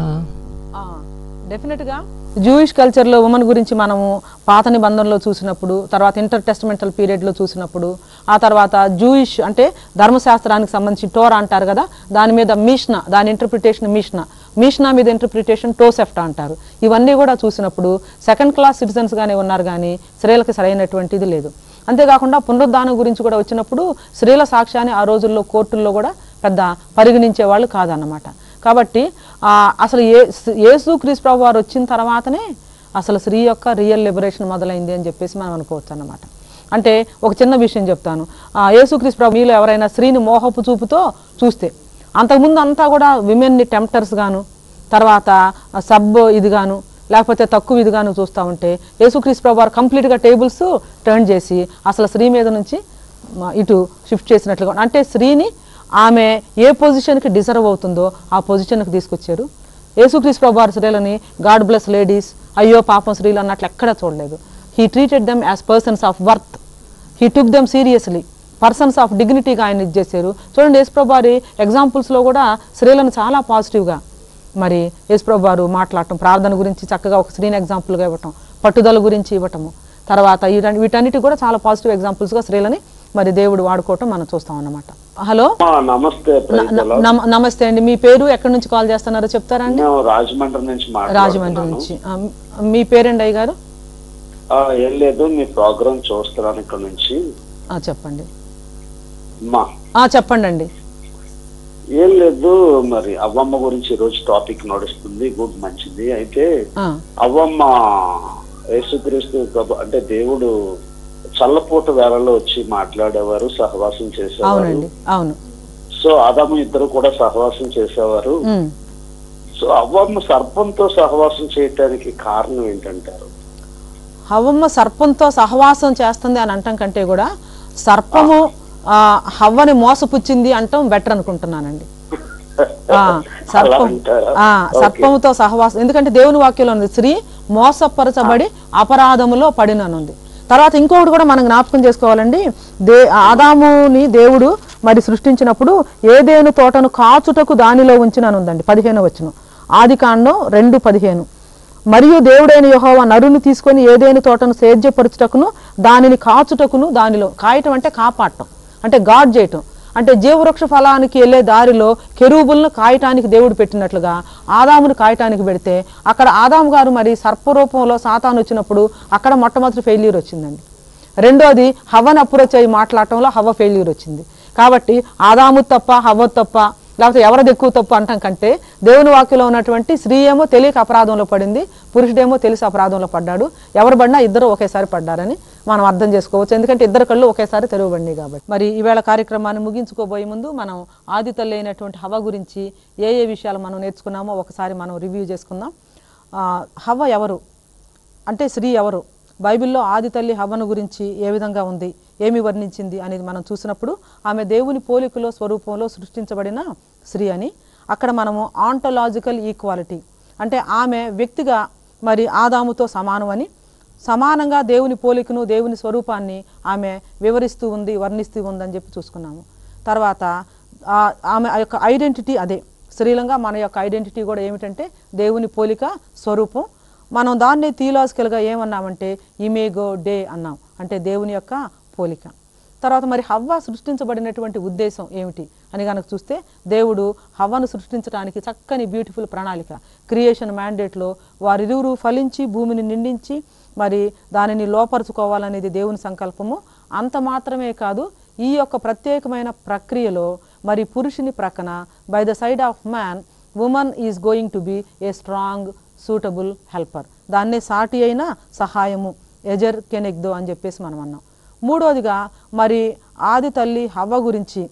డెఫినెట్గా జూయిష్ కల్చర్లో ఉమెన్ గురించి మనము పాత నిబంధనలో చూసినప్పుడు తర్వాత ఇంటర్ టెస్టమెంటల్ పీరియడ్లో చూసినప్పుడు ఆ తర్వాత జూయిష్ అంటే ధర్మశాస్త్రానికి సంబంధించి టోరా అంటారు కదా దాని మీద మీష్నా దాని ఇంటర్ప్రిటేషన్ మీష్నా మీష్నా మీద ఇంటర్ప్రిటేషన్ టోసెఫ్టా అంటారు ఇవన్నీ కూడా చూసినప్పుడు సెకండ్ క్లాస్ సిటిజన్స్గానే ఉన్నారు కానీ స్త్రీలకు సరైనటువంటిది లేదు అంతేకాకుండా పునరుద్ధానం గురించి కూడా వచ్చినప్పుడు స్త్రీల సాక్ష్యాన్ని ఆ రోజుల్లో కోర్టుల్లో కూడా పెద్ద పరిగణించే వాళ్ళు కాదన్నమాట కాబట్టి ఆ, అసలు ఏ యేసు క్రీస్తు ప్రభు వారు వచ్చిన తర్వాతనే అసలు స్త్రీ యొక్క రియల్ లిబరేషన్ మొదలైంది అని చెప్పేసి మనం అనుకోవచ్చు అన్నమాట అంటే ఒక చిన్న విషయం చెప్తాను ఆ, యేసుక్రీస్తు ప్రభు మీలో ఎవరైనా స్త్రీని మోహపు చూపుతో చూస్తే అంతకుముందు అంతా కూడా విమెన్ని టెంప్టర్స్ గాను తర్వాత సబ్ ఇది గాను లేకపోతే తక్కువ ఇదిగాను చూస్తూ ఉంటే యేసుక్రీస్తు ప్రభు వారు కంప్లీట్గా టేబుల్స్ టర్న్ చేసి అసలు స్త్రీ మీద నుంచి మ- ఇటు షిఫ్ట్ చేసినట్లుగా అంటే స్త్రీని ఆమె ఏ పొజిషన్కి డిజర్వ్ అవుతుందో ఆ పొజిషన్కి తీసుకొచ్చారు యేసుక్రీస్తు ప్రభు వారి స్త్రీలని గాడ్ బ్లెస్ లేడీస్ అయ్యో పాపం స్త్రీలు అన్నట్లు ఎక్కడా చూడలేదు he treated them as persons of worth he took them seriously persons of డిగ్నిటీగా ఆయన ఇచ్చేసారు చూడండి యేసుప్రభు వారి ఎగ్జాంపుల్స్లో కూడా స్త్రీలను చాలా పాజిటివ్గా మరి యేసుప్రభు వారు మాట్లాడటం ప్రార్థన గురించి చక్కగా ఒక స్త్రీని ఎగ్జాంపుల్గా ఇవ్వటం పట్టుదల గురించి ఇవ్వటము తర్వాత వీటన్ని వీటన్నిటి కూడా చాలా పాజిటివ్ ఎగ్జాంపుల్స్గా స్త్రీలని మరి దేవుడు వాడుకోవటం మనం చూస్తాం అన్నమాట హలో ఆ, నమస్తే న- ప్రైజ్ న- నమ- నమస్తే అండి మీ పేరు ఎక్కడి నుంచి కాల్ చేస్తున్నారో చెప్తారా అండి మేము రాజమండ్రి నుంచి రాజమండ్రి మాట్లాడుతున్నాను నుంచి ఆ, మీ పేరండి అయ్య గారు ఆ, ఏం లేదు మీ ప్రోగ్రామ్ చూస్తున్నాను ఇక్కడ నుంచి ఆ, చెప్పండి మా ఆ, చెప్పండి అండి ఏం లేదు మరి అవ్వమ్మ గురించి ఈ రోజు టాపిక్ నడుస్తుంది గుడ్ మంచిది అయితే ఆ, అవ్వమ్మ యేసుక్రీస్తు ప్రభు అంటే దేవుడు చల్లపూట వేళలో వచ్చి మాట్లాడేవారు సహవాసం చేసేవారు అవునండి అవును సో ఆదాము ఇద్దరు కూడా సహవాసం చేసేవారు ఉమ్. సో అవ్వమ్మ సర్పంతో సహవాసం చేయటానికి కారణం ఏంటంటారు హవ్వమ్మ సర్పంతో సహవాసం చేస్తుంది అని అంటాం కంటే కూడా సర్పము ఆ, హవ్వని మోసపుచ్చింది అంటాం బెటర్ అనుకుంటున్నానండి ఆ, సర్పం అంటారా? ఆ, Okay. సర్పముతో సహవాసం ఎందుకంటే దేవుని వాక్యంలో ఉంది స్త్రీ మోసపరచబడి అపరాధములో పడిననుంది తర్వాత ఇంకొకటి కూడా మనం జ్ఞాపకం చేసుకోవాలండి దే ఆదాముని దేవుడు మరి సృష్టించినప్పుడు ఏదేను తోటను కాచుటకు దానిలో ఉంచిననుందండి పదిహేను వచ్చిన ఆది కాండం రెండు పదిహేను మరియు దేవుడైన యెహోవా నరుని తీసుకొని ఏదేని తోటను సేద్యపరచుటకును దానిని కాచుటకును దానిలో కాయటం అంటే కాపాడటం అంటే గాడ్ చేయటం అంటే జీవవృక్ష ఫలానికి వెళ్ళే దారిలో కెరూబులను కాయటానికి దేవుడు పెట్టినట్లుగా ఆదామును కాయటానికి పెడితే అక్కడ ఆదాము గారు మరి సర్పరూపంలో సాతాను వచ్చినప్పుడు అక్కడ మొట్టమొదటి ఫెయిల్యూర్ వచ్చిందండి రెండోది హవ్వను అప్రోచ్ అయ్యి మాట్లాడటంలో హవ్వ ఫెయిల్యూర్ వచ్చింది కాబట్టి ఆదాము తప్ప హవ్వ తప్ప లేకపోతే ఎవరిది ఎక్కువ తప్పు అంటాం కంటే దేవుని వాక్యంలో ఉన్నటువంటి స్త్రీ ఏమో తెలియక అపరాధంలో పడింది పురుషుడేమో తెలిసి అపరాధంలో పడ్డాడు ఎవరు పడినా ఇద్దరు ఒకేసారి పడ్డారని మనం అర్థం చేసుకోవచ్చు ఎందుకంటే ఇద్దరు కళ్ళు ఒకేసారి తెరవబడినాయి కాబట్టి మరి ఈవేళ కార్యక్రమాన్ని ముగించుకోబోయే ముందు మనం ఆది తల్లి అయినటువంటి హవ గురించి ఏ ఏ విషయాలు మనం నేర్చుకున్నామో ఒకసారి మనం రివ్యూ చేసుకుందాం ఆ, హవ్వ ఎవరు అంటే స్త్రీ ఎవరు బైబిల్లో ఆది తల్లి హవ్వను గురించి ఏ విధంగా ఉంది ఏమి వర్ణించింది అనేది మనం చూసినప్పుడు ఆమె దేవుని పోలికలో స్వరూపంలో సృష్టించబడిన స్త్రీ అని అక్కడ మనము ఆంటలాజికల్ ఈక్వాలిటీ అంటే ఆమె వ్యక్తిగా మరి ఆదాముతో సమానం అని సమానంగా దేవుని పోలికను దేవుని స్వరూపాన్ని ఆమె వివరిస్తూ ఉంది వర్ణిస్తూ ఉందని చెప్పి చూసుకున్నాము తర్వాత ఆ- ఆమె ఆ యొక్క ఐడెంటిటీ అదే స్త్రీలంగా మన యొక్క ఐడెంటిటీ కూడా ఏమిటంటే దేవుని పోలిక స్వరూపం మనం దాన్ని థియలాజికల్గా ఏమన్నామంటే ఇమేగో డే అన్నాం అంటే దేవుని యొక్క పోలిక తర్వాత మరి హవ్వ సృష్టించబడినటువంటి ఉద్దేశం ఏమిటి అని కనుక చూస్తే దేవుడు హవ్వను సృష్టించడానికి చక్కని బ్యూటిఫుల్ ప్రణాళిక క్రియేషన్ మ్యాండేట్లో వారిరువురు ఫలించి భూమిని నిండించి మరి దానిని లోపరుచుకోవాలనేది దేవుని సంకల్పము అంత మాత్రమే కాదు ఈ యొక్క ప్రత్యేకమైన ప్రక్రియలో మరి పురుషుని ప్రక్కన by the side of man woman is going to be a strong suitable helper దాన్నే సాటి అయిన సహాయము ఎజర్ కెనెగ్దో అని చెప్పేసి మనం అన్నాం మూడోదిగా మరి ఆది తల్లి హవ్వ గురించి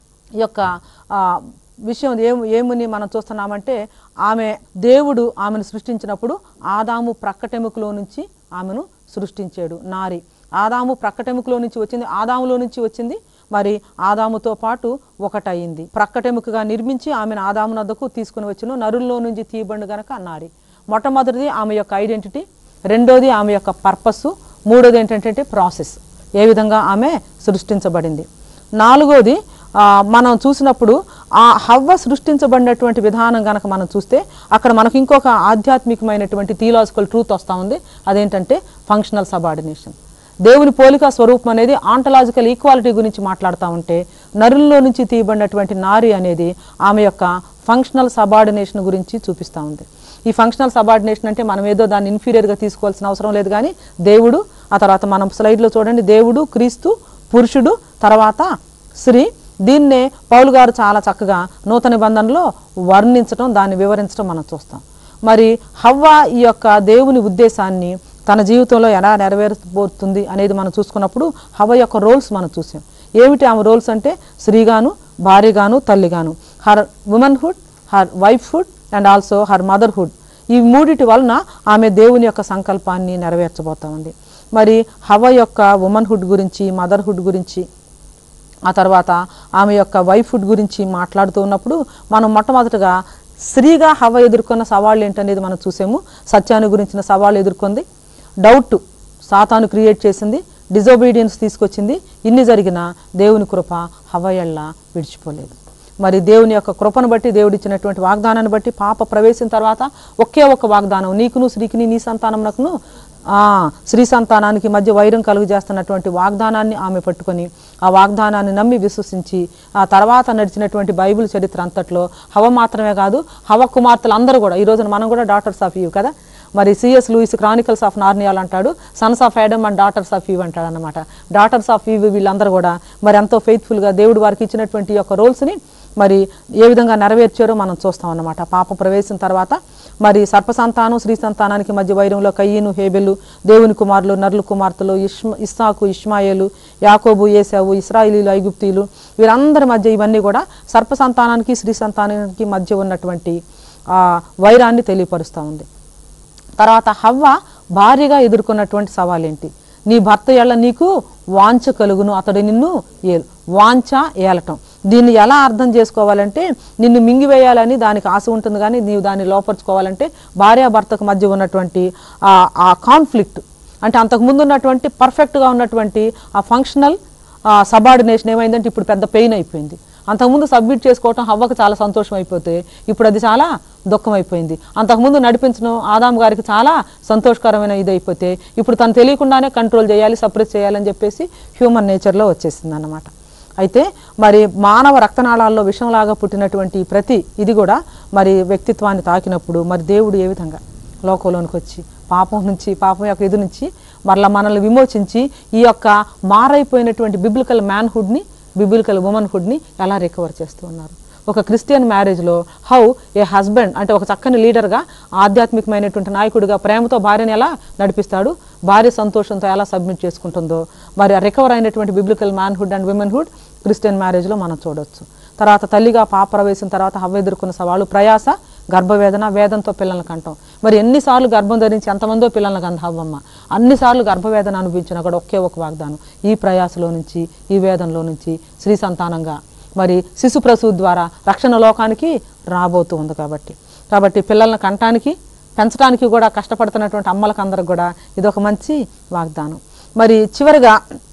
ఈ యొక్క ఆ, విషయం ఏం ఏమని మనం చూస్తున్నామంటే ఆమె దేవుడు ఆమెను సృష్టించినప్పుడు ఆదాము ప్రక్కటెముకలో నుంచి ఆమెను సృష్టించాడు నారి ఆదాము ప్రక్కటెముకలో నుంచి వచ్చింది ఆదాములో నుంచి వచ్చింది మరి ఆదాముతో పాటు ఒకటయింది ప్రక్కటెముకగా నిర్మించి ఆమెను ఆదాము నద్దకు తీసుకుని వచ్చును నరుల్లో నుంచి తీయబండు గనక నారి మొట్టమొదటిది ఆమె యొక్క ఐడెంటిటీ రెండోది ఆమె యొక్క పర్పస్ మూడోది ఏంటంటే ప్రాసెస్ ఏ విధంగా ఆమె సృష్టించబడింది నాలుగోది ఆ, మనం చూసినప్పుడు ఆ హవ్వ సృష్టించబడినటువంటి విధానం కనుక మనం చూస్తే అక్కడ మనకు ఇంకొక ఆధ్యాత్మికమైనటువంటి థియలాజికల్ ట్రూత్ వస్తూ ఉంది అదేంటంటే ఫంక్షనల్ సబార్డినేషన్ దేవుని పోలిక స్వరూపం అనేది ఆంటలాజికల్ ఈక్వాలిటీ గురించి మాట్లాడుతూ ఉంటే నరుల్లో నుంచి తీయబడినటువంటి నారి అనేది ఆమె యొక్క ఫంక్షనల్ సబార్డినేషన్ గురించి చూపిస్తూ ఉంది ఈ ఫంక్షనల్ సబార్డినేషన్ అంటే మనం ఏదో దాన్ని ఇన్ఫీరియర్గా తీసుకోవాల్సిన అవసరం లేదు కానీ దేవుడు ఆ తర్వాత మనం స్లైడ్లో చూడండి దేవుడు క్రీస్తు పురుషుడు తర్వాత స్త్రీ దీన్నే పౌలు గారు చాలా చక్కగా నూతన నిబంధనలో వర్ణించడం దాన్ని వివరించడం మనం చూస్తాం మరి హవ్వ ఈ యొక్క దేవుని ఉద్దేశాన్ని తన జీవితంలో ఎలా నెరవేర్చబోతుంది అనేది మనం చూసుకున్నప్పుడు హవ్వ యొక్క రోల్స్ మనం చూసాం ఏమిటి ఆమె రోల్స్ అంటే స్త్రీగాను భార్యగాను తల్లిగాను her womanhood her wifehood and also her motherhood ఈ మూడిటి వలన ఆమె దేవుని యొక్క సంకల్పాన్ని నెరవేర్చబోతా ఉంది మరి హవ యొక్క ఉమెన్హుడ్ గురించి మదర్హుడ్ గురించి ఆ తర్వాత ఆమె యొక్క వైఫ్హుడ్ గురించి మాట్లాడుతూ ఉన్నప్పుడు మనం మొట్టమొదటగా స్త్రీగా హవ ఎదుర్కొన్న సవాళ్ళు ఏంటనేది మనం చూసాము సత్యాన్ని గురించిన సవాళ్ళు ఎదుర్కొంది డౌట్ సాతాను క్రియేట్ చేసింది డిజోబీడియన్స్ తీసుకొచ్చింది ఇన్ని జరిగిన దేవుని కృప హవయళ్ళ విడిచిపోలేదు మరి దేవుని యొక్క కృపను బట్టి దేవుడు ఇచ్చినటువంటి వాగ్దానాన్ని బట్టి పాప ప్రవేశం తర్వాత ఒకే ఒక వాగ్దానం నీకును స్త్రీకిని నీ సంతానమునకును ఆ స్త్రీ సంతానానికి మధ్య వైరం కలుగు చేస్తున్నటువంటి వాగ్దానాన్ని ఆమె పట్టుకొని ఆ వాగ్దానాన్ని నమ్మి విశ్వసించి ఆ తర్వాత నడిచినటువంటి బైబిల్ చరిత్ర అంతట్లో హవ మాత్రమే కాదు హవ కుమార్తెలు అందరూ కూడా ఈ రోజున మనం కూడా డాటర్స్ ఆఫ్ యూ కదా మరి సిఎస్ లూయిస్ క్రానికల్స్ ఆఫ్ నార్నియాల్ అంటాడు sons of Adam and daughters of Eve అంటాడు అనమాట డాటర్స్ ఆఫ్ ఈవ్ వీళ్ళందరూ కూడా మరి ఎంతో ఫెయిత్ఫుల్గా దేవుడు వారికి ఇచ్చినటువంటి ఈ యొక్క రోల్స్ని మరి ఏ విధంగా నెరవేర్చారో మనం చూస్తాం అన్నమాట పాప ప్రవేశం తర్వాత మరి సర్పసంతానం స్త్రీ సంతానానికి మధ్య వైరంలో కయ్యను హేబెలు దేవుని కుమారులు నర్లు కుమార్తెలు ఇష్మ ఇస్సాకు ఇష్మాయేలు యాకోబు ఏసావు ఇస్రాయిలీలు ఐగుప్తీలు వీరందరి మధ్య ఇవన్నీ కూడా సర్పసంతానానికి స్త్రీ సంతానానికి మధ్య ఉన్నటువంటి ఆ వైరాన్ని తెలియపరుస్తూ ఉంది తర్వాత హవ్వ భార్యగా ఎదుర్కొన్నటువంటి సవాల్ ఏంటి నీ భర్త ఎళ్ళ నీకు వాంఛ కలుగును అతడు నిన్ను ఏలు వాంఛ ఏలటం దీన్ని ఎలా అర్థం చేసుకోవాలంటే నిన్ను మింగివేయాలని దానికి ఆశ ఉంటుంది కానీ నీవు దాన్ని లోపరుచుకోవాలంటే భార్యాభర్తకు మధ్య ఉన్నటువంటి ఆ ఆ కాన్ఫ్లిక్ట్ అంటే అంతకుముందు ఉన్నటువంటి పర్ఫెక్ట్గా ఉన్నటువంటి ఆ ఫంక్షనల్ సబార్డినేషన్ ఏమైందంటే ఇప్పుడు పెద్ద పెయిన్ అయిపోయింది అంతకుముందు సబ్మిట్ చేసుకోవటం హవ్వకు చాలా సంతోషం అయిపోతే ఇప్పుడు అది చాలా దుఃఖం అయిపోయింది అంతకుముందు నడిపించడం ఆదాం గారికి చాలా సంతోషకరమైన ఇది అయిపోతే ఇప్పుడు తను తెలియకుండానే కంట్రోల్ చేయాలి సప్రెస్ చేయాలని చెప్పేసి హ్యూమన్ నేచర్లో వచ్చేసింది అన్నమాట అయితే మరి మానవ రక్తనాళాల్లో విషంలాగా పుట్టినటువంటి ప్రతి ఇది కూడా మరి వ్యక్తిత్వాన్ని తాకినప్పుడు మరి దేవుడు ఏ విధంగా లోకంలోనికి వచ్చి పాపం నుంచి పాపం యొక్క ఇది నుంచి మరలా మనల్ని విమోచించి ఈ యొక్క మారైపోయినటువంటి బిబ్లికల్ మ్యాన్హుడ్ని బిబ్లికల్ ఉమెన్హుడ్ని ఎలా రికవర్ చేస్తూ ఉన్నారు ఒక క్రిస్టియన్ మ్యారేజ్లో హౌ ఏ హస్బెండ్ అంటే ఒక చక్కని లీడర్గా ఆధ్యాత్మికమైనటువంటి నాయకుడిగా ప్రేమతో భార్యని ఎలా నడిపిస్తాడు భార్య సంతోషంతో ఎలా సబ్మిట్ చేసుకుంటుందో మరి రికవర్ అయినటువంటి biblical manhood and womanhood Christian మ్యారేజ్లో మనం చూడొచ్చు తర్వాత తల్లిగా పాప ప్రవేశం తర్వాత హవ్వ ఎదుర్కొన్న సవాళ్ళు ప్రయాస గర్భవేదన వేదంతో పిల్లల్ని కంటాం మరి ఎన్నిసార్లు గర్భం ధరించి ఎంతమందో పిల్లల్ని కంద హవ్వమ్మ అన్నిసార్లు గర్భవేదన అనుభవించినా కూడా ఒకే ఒక వాగ్దానం ఈ ప్రయాసలో నుంచి ఈ వేదంలో నుంచి శ్రీ సంతానంగా మరి శిశు ప్రసూతి ద్వారా రక్షణ లోకానికి రాబోతూ ఉంది కాబట్టి కాబట్టి పిల్లల్ని కంటానికి పెంచడానికి కూడా కష్టపడుతున్నటువంటి అమ్మలకు అందరికి కూడా ఇది ఒక మంచి వాగ్దానం మరి చివరిగా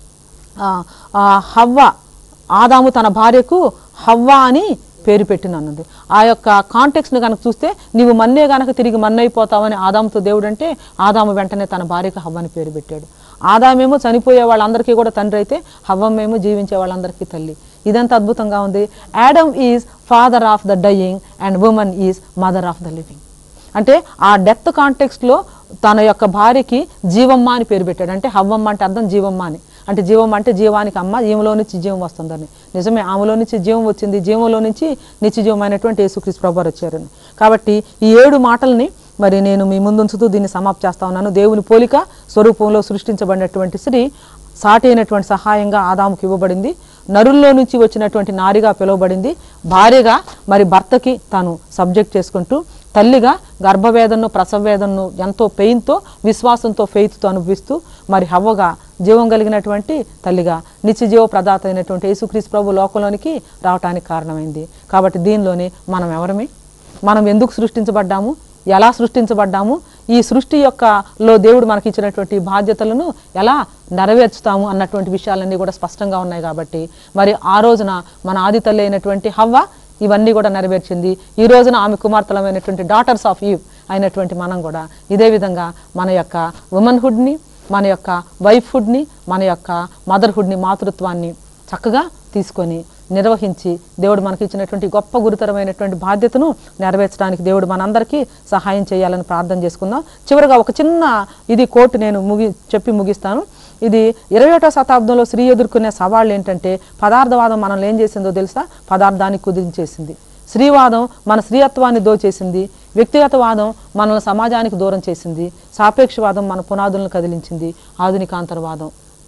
ఆ, ఆ, హవ్వ ఆదాము తన భార్యకు హవ్వ అని పేరు పెట్టినన్నది ఆ యొక్క కాంటెక్స్ని కనుక చూస్తే నీవు మన్నే గనక తిరిగి మన్నైపోతావని ఆదాముతో దేవుడు అంటే ఆదాము వెంటనే తన భార్యకు హవ్వ అని పేరు పెట్టాడు ఆదామేమో చనిపోయే వాళ్ళందరికీ కూడా తండ్రి అయితే హవ్వమేమో జీవించే వాళ్ళందరికీ తల్లి ఇదంత అద్భుతంగా ఉంది Adam is father of the dying and women is mother of the living అంటే ఆ డెత్ కాంటెక్స్ట్లో తన యొక్క భార్యకి జీవమ్మ అని పేరు పెట్టాడు అంటే హవ్వమ్మ అంటే అర్థం జీవమ్మ అని అంటే జీవం అంటే జీవానికి అమ్మ ఈమెలో నుంచి జీవం వస్తుందని నిజమే ఆమెలో నుంచి జీవం వచ్చింది జీవంలో నుంచి నిత్యజీవమైనటువంటి యేసుక్రీస్తు ప్రభు వచ్చారని కాబట్టి ఈ ఏడు మాటల్ని మరి నేను మీ ముందుంచుతూ దీన్ని సమాప్తి చేస్తా ఉన్నాను దేవుని పోలిక స్వరూపంలో సృష్టించబడినటువంటి స్త్రీ సాటి అయినటువంటి సహాయంగా ఆదాముకి ఇవ్వబడింది నరుల్లో నుంచి వచ్చినటువంటి నారిగా పిలువబడింది భార్యగా మరి భర్తకి తాను సబ్జెక్ట్ చేసుకుంటూ తల్లిగా గర్భవేదనను ప్రసవవేదనను ఎంతో పెయిన్తో విశ్వాసంతో ఫెయిత్తో అనుభవిస్తూ మరి హవ్వగా జీవం కలిగినటువంటి తల్లిగా నిత్యజీవ ప్రదాత అయినటువంటి యేసుక్రీస్తు ప్రభు లోకంలోనికి రావటానికి కారణమైంది కాబట్టి దీనిలోనే మనం ఎవరమే మనం ఎందుకు సృష్టించబడ్డాము ఎలా సృష్టించబడ్డాము ఈ సృష్టి యొక్క లో దేవుడు మనకి ఇచ్చినటువంటి బాధ్యతలను ఎలా నెరవేర్చుతాము అన్నటువంటి విషయాలన్నీ కూడా స్పష్టంగా ఉన్నాయి కాబట్టి మరి ఆ రోజున మన ఆది తల్లి అయినటువంటి హవ్వ ఇవన్నీ కూడా నెరవేర్చింది ఈ రోజున ఆమె కుమార్తెలమైనటువంటి డాటర్స్ ఆఫ్ యూ అయినటువంటి మనం కూడా ఇదే విధంగా మన యొక్క ఉమెన్హుడ్ని మన యొక్క వైఫ్హుడ్ని మన యొక్క మదర్హుడ్ని మాతృత్వాన్ని చక్కగా తీసుకొని నిర్వహించి దేవుడు మనకి ఇచ్చినటువంటి గొప్ప గురుతరమైనటువంటి బాధ్యతను నెరవేర్చడానికి దేవుడు మనందరికీ సహాయం చేయాలని ప్రార్థన చేసుకుందాం చివరిగా ఒక చిన్న ఇది కోర్టు నేను ముగి చెప్పి ముగిస్తాను ఇది ఇరవై ఒకటో శతాబ్దంలో స్త్రీ ఎదుర్కొనే సవాళ్ళు ఏంటంటే పదార్థవాదం మనల్ని ఏం చేసిందో తెలుసా పదార్థాన్ని కుదించేసింది స్త్రీవాదం మన స్త్రీయత్వాన్ని దోచేసింది వ్యక్తిగతవాదం మనల్ని సమాజానికి దూరం చేసింది సాపేక్షవాదం మన పునాదులను కదిలించింది ఆధునికాంతర్వాదం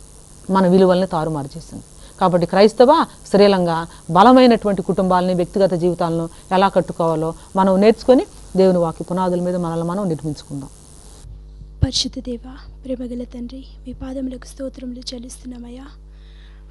మన విలువల్ని తారుమారు చేసింది కాబట్టి క్రైస్తవ స్త్రీలంగా బలమైనటువంటి కుటుంబాలని వ్యక్తిగత జీవితాలను ఎలా కట్టుకోవాలో మనం నేర్చుకొని దేవుని వాక్య పునాదుల మీద మనల్ని మనం నిర్మించుకుందాం పరిశుద్ధ దేవ ప్రేమగల తండ్రి మీ పాదములకు స్తోత్రములు చెల్లిస్తున్నామయ్యా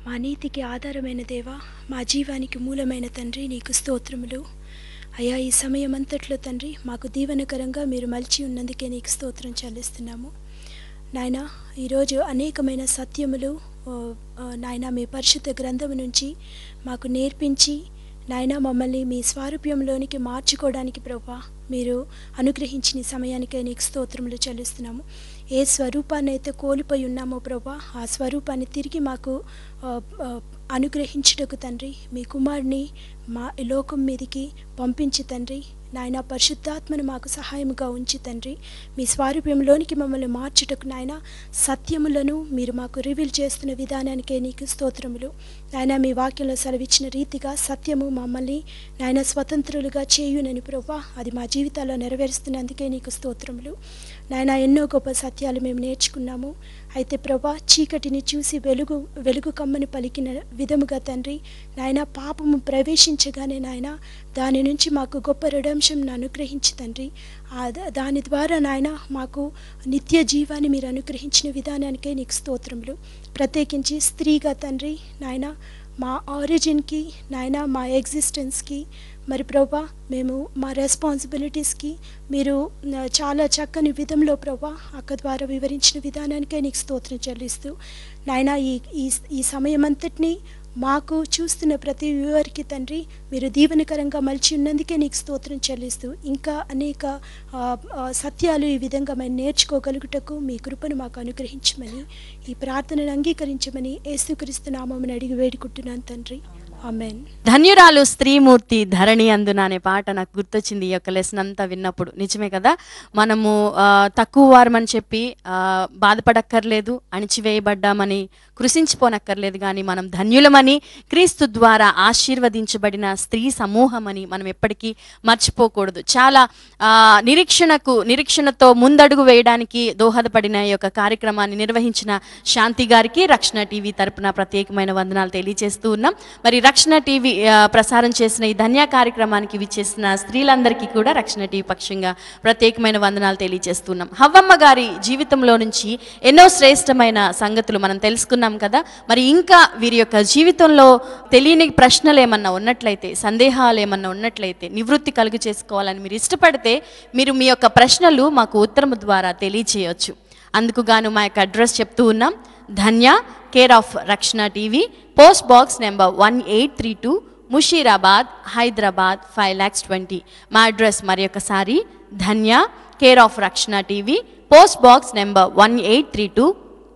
మా నీతికి ఆధారమైన దేవా మా జీవానికి మూలమైన తండ్రి నీకు స్తోత్రములు అయా ఈ సమయం అంతట్లో తండ్రి మాకు దీవెనకరంగా మీరు మలిచి ఉన్నందుకే నీకు స్తోత్రం చెల్లిస్తున్నాము నాయన ఈరోజు అనేకమైన సత్యములు ఓ, ఆ, నాయన మీ పరిశుద్ధ గ్రంథము నుంచి మాకు నేర్పించి నాయన మమ్మల్ని మీ స్వారూప్యంలోనికి మార్చుకోవడానికి ప్రభా మీరు అనుగ్రహించిన ఈ సమయానికే నీకు స్తోత్రములు చెల్లిస్తున్నాము ఏ స్వరూపాన్ని అయితే కోల్పోయి ఉన్నామో ప్రభా ఆ స్వరూపాన్ని తిరిగి మాకు ఆ, ఆ, అనుగ్రహించుటకు తండ్రి మీ కుమారుని మా ఈ లోకం మీదికి పంపించి తండ్రి నాయన పరిశుద్ధాత్మను మాకు సహాయముగా ఉంచి తండ్రి మీ స్వారూప్యంలోనికి మమ్మల్ని మార్చుటకు నాయన సత్యములను మీరు మాకు రివీల్ చేస్తున్న విధానానికే నీకు స్తోత్రములు నాయన మీ వాక్యంలో సెలవిచ్చిన రీతిగా సత్యము మమ్మల్ని నాయన స్వతంత్రులుగా చేయునని ప్రభా అది మా జీవితాల్లో నెరవేరుస్తున్నందుకే నీకు స్తోత్రములు నాయన ఎన్నో గొప్ప సత్యాలు మేము నేర్చుకున్నాము అయితే ప్రభా చీకటిని చూసి వెలుగు వెలుగు కమ్మని పలికిన విధముగా తండ్రి నాయన పాపము ప్రవేశించగానే నాయన దాని నుంచి మాకు గొప్ప రిడమ్షన్ అనుగ్రహించి తండ్రి ఆ ద- దాని ద్వారా నాయన మాకు నిత్య జీవాన్ని మీరు అనుగ్రహించిన విధానానికే నీకు స్తోత్రములు ప్రత్యేకించి స్త్రీగా తండ్రి నాయన మా ఆరిజిన్కి నాయన మా ఎగ్జిస్టెన్స్కి మరి ప్రభా మేము మా రెస్పాన్సిబిలిటీస్కి మీరు ఆ, చాలా చక్కని విధంలో ప్రభా అక్క ద్వారా వివరించిన విధానానికే నీకు స్తోత్రం చెల్లిస్తూ నాయన ఈ ఈ ఈ సమయం అంతటినీ మాకు చూస్తున్న ప్రతి వ్యూవర్కి తండ్రి మీరు దీవెనకరంగా మలిచి ఉన్నందుకే నీకు స్తోత్రం చెల్లిస్తూ ఇంకా అనేక ఆ, ఆ, సత్యాలు ఈ విధంగా మేము నేర్చుకోగలుగుటకు మీ కృపను మాకు అనుగ్రహించమని ఈ ప్రార్థనను అంగీకరించమని యేసుక్రీస్తు నామమును అడిగి వేడుకుంటున్నాను తండ్రి ఆమెన్ ధన్యురాలు స్త్రీమూర్తి ధరణి అందున అనే పాట నాకు గుర్తొచ్చింది ఈ యొక్క లెసన్ అంతా విన్నప్పుడు నిజమే కదా మనము ఆ, తక్కువ వారమని చెప్పి ఆ, బాధపడక్కర్లేదు అణిచివేయబడ్డామని కృషించిపోనక్కర్లేదు కానీ మనం ధన్యులమని క్రీస్తు ద్వారా ఆశీర్వదించబడిన స్త్రీ సమూహమని మనం ఎప్పటికీ మర్చిపోకూడదు చాలా ఆ, నిరీక్షణకు నిరీక్షణతో ముందడుగు వేయడానికి దోహదపడిన ఈ యొక్క కార్యక్రమాన్ని నిర్వహించిన శాంతి గారికి రక్షణ టీవీ తరపున ప్రత్యేకమైన వందనాలు తెలియజేస్తూ ఉన్నాం మరి రక్షణ టీవీ ఆ, ప్రసారం చేసిన ఈ ధన్య కార్యక్రమానికి విచ్చేసిన స్త్రీలందరికీ కూడా రక్షణ టీవీ పక్షంగా ప్రత్యేకమైన వందనాలు తెలియజేస్తున్నాం హవ్వమ్మ గారి జీవితంలో నుంచి ఎన్నో శ్రేష్టమైన సంగతులు మనం తెలుసుకున్నాం కదా మరి ఇంకా వీరి యొక్క జీవితంలో తెలియని ప్రశ్నలు ఏమన్నా ఉన్నట్లయితే సందేహాలు ఏమన్నా ఉన్నట్లయితే నివృత్తి కలుగు చేసుకోవాలని మీరు ఇష్టపడితే మీరు మీ యొక్క ప్రశ్నలు మాకు ఉత్తరము ద్వారా తెలియచేయవచ్చు అందుకు గాను మా యొక్క అడ్రస్ చెప్తూ ఉన్నాం Dhanya care of Rakshana TV post box number one eight three two Musheerabad Hyderabad five lakhs twenty మా అడ్రస్ మరి ఒకసారి Dhanya care of Rakshana TV post box number one eight three two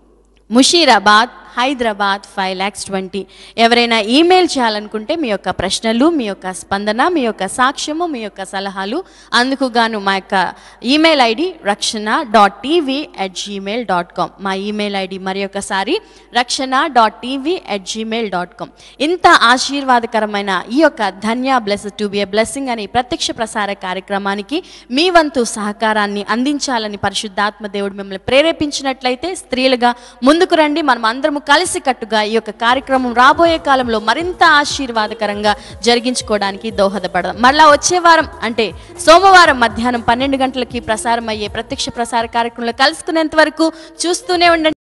Musheerabad Hyderabad five lakhs twenty ఎవరైనా ఈమెయిల్ చేయాలనుకుంటే మీ యొక్క ప్రశ్నలు మీ యొక్క స్పందన మీ యొక్క సాక్ష్యము మీ యొక్క సలహాలు అందుకు గాను మా యొక్క email ID Rakshana dot TV at Gmail dot com మా ఈమెయిల్ ఐడి మరి ఒకసారి Rakshana dot TV at Gmail dot com ఇంత ఆశీర్వాదకరమైన ఈ యొక్క Dhanya bless to be a blessing అనే ఈ ప్రత్యక్ష ప్రసార కార్యక్రమానికి మీ వంతు సహకారాన్ని అందించాలని పరిశుద్ధాత్మ దేవుడు మిమ్మల్ని ప్రేరేపించినట్లయితే స్త్రీలుగా ముందుకు రండి మనం అందరము కలిసికట్టుగా ఈ యొక్క కార్యక్రమం రాబోయే కాలంలో మరింత ఆశీర్వాదకరంగా జరిగించుకోవడానికి దోహదపడదాం మరలా వచ్చే వారం అంటే సోమవారం మధ్యాహ్నం పన్నెండు గంటలకి ప్రసారం అయ్యే ప్రత్యక్ష ప్రసార కార్యక్రమంలో కలుసుకునేంత వరకు చూస్తూనే ఉండండి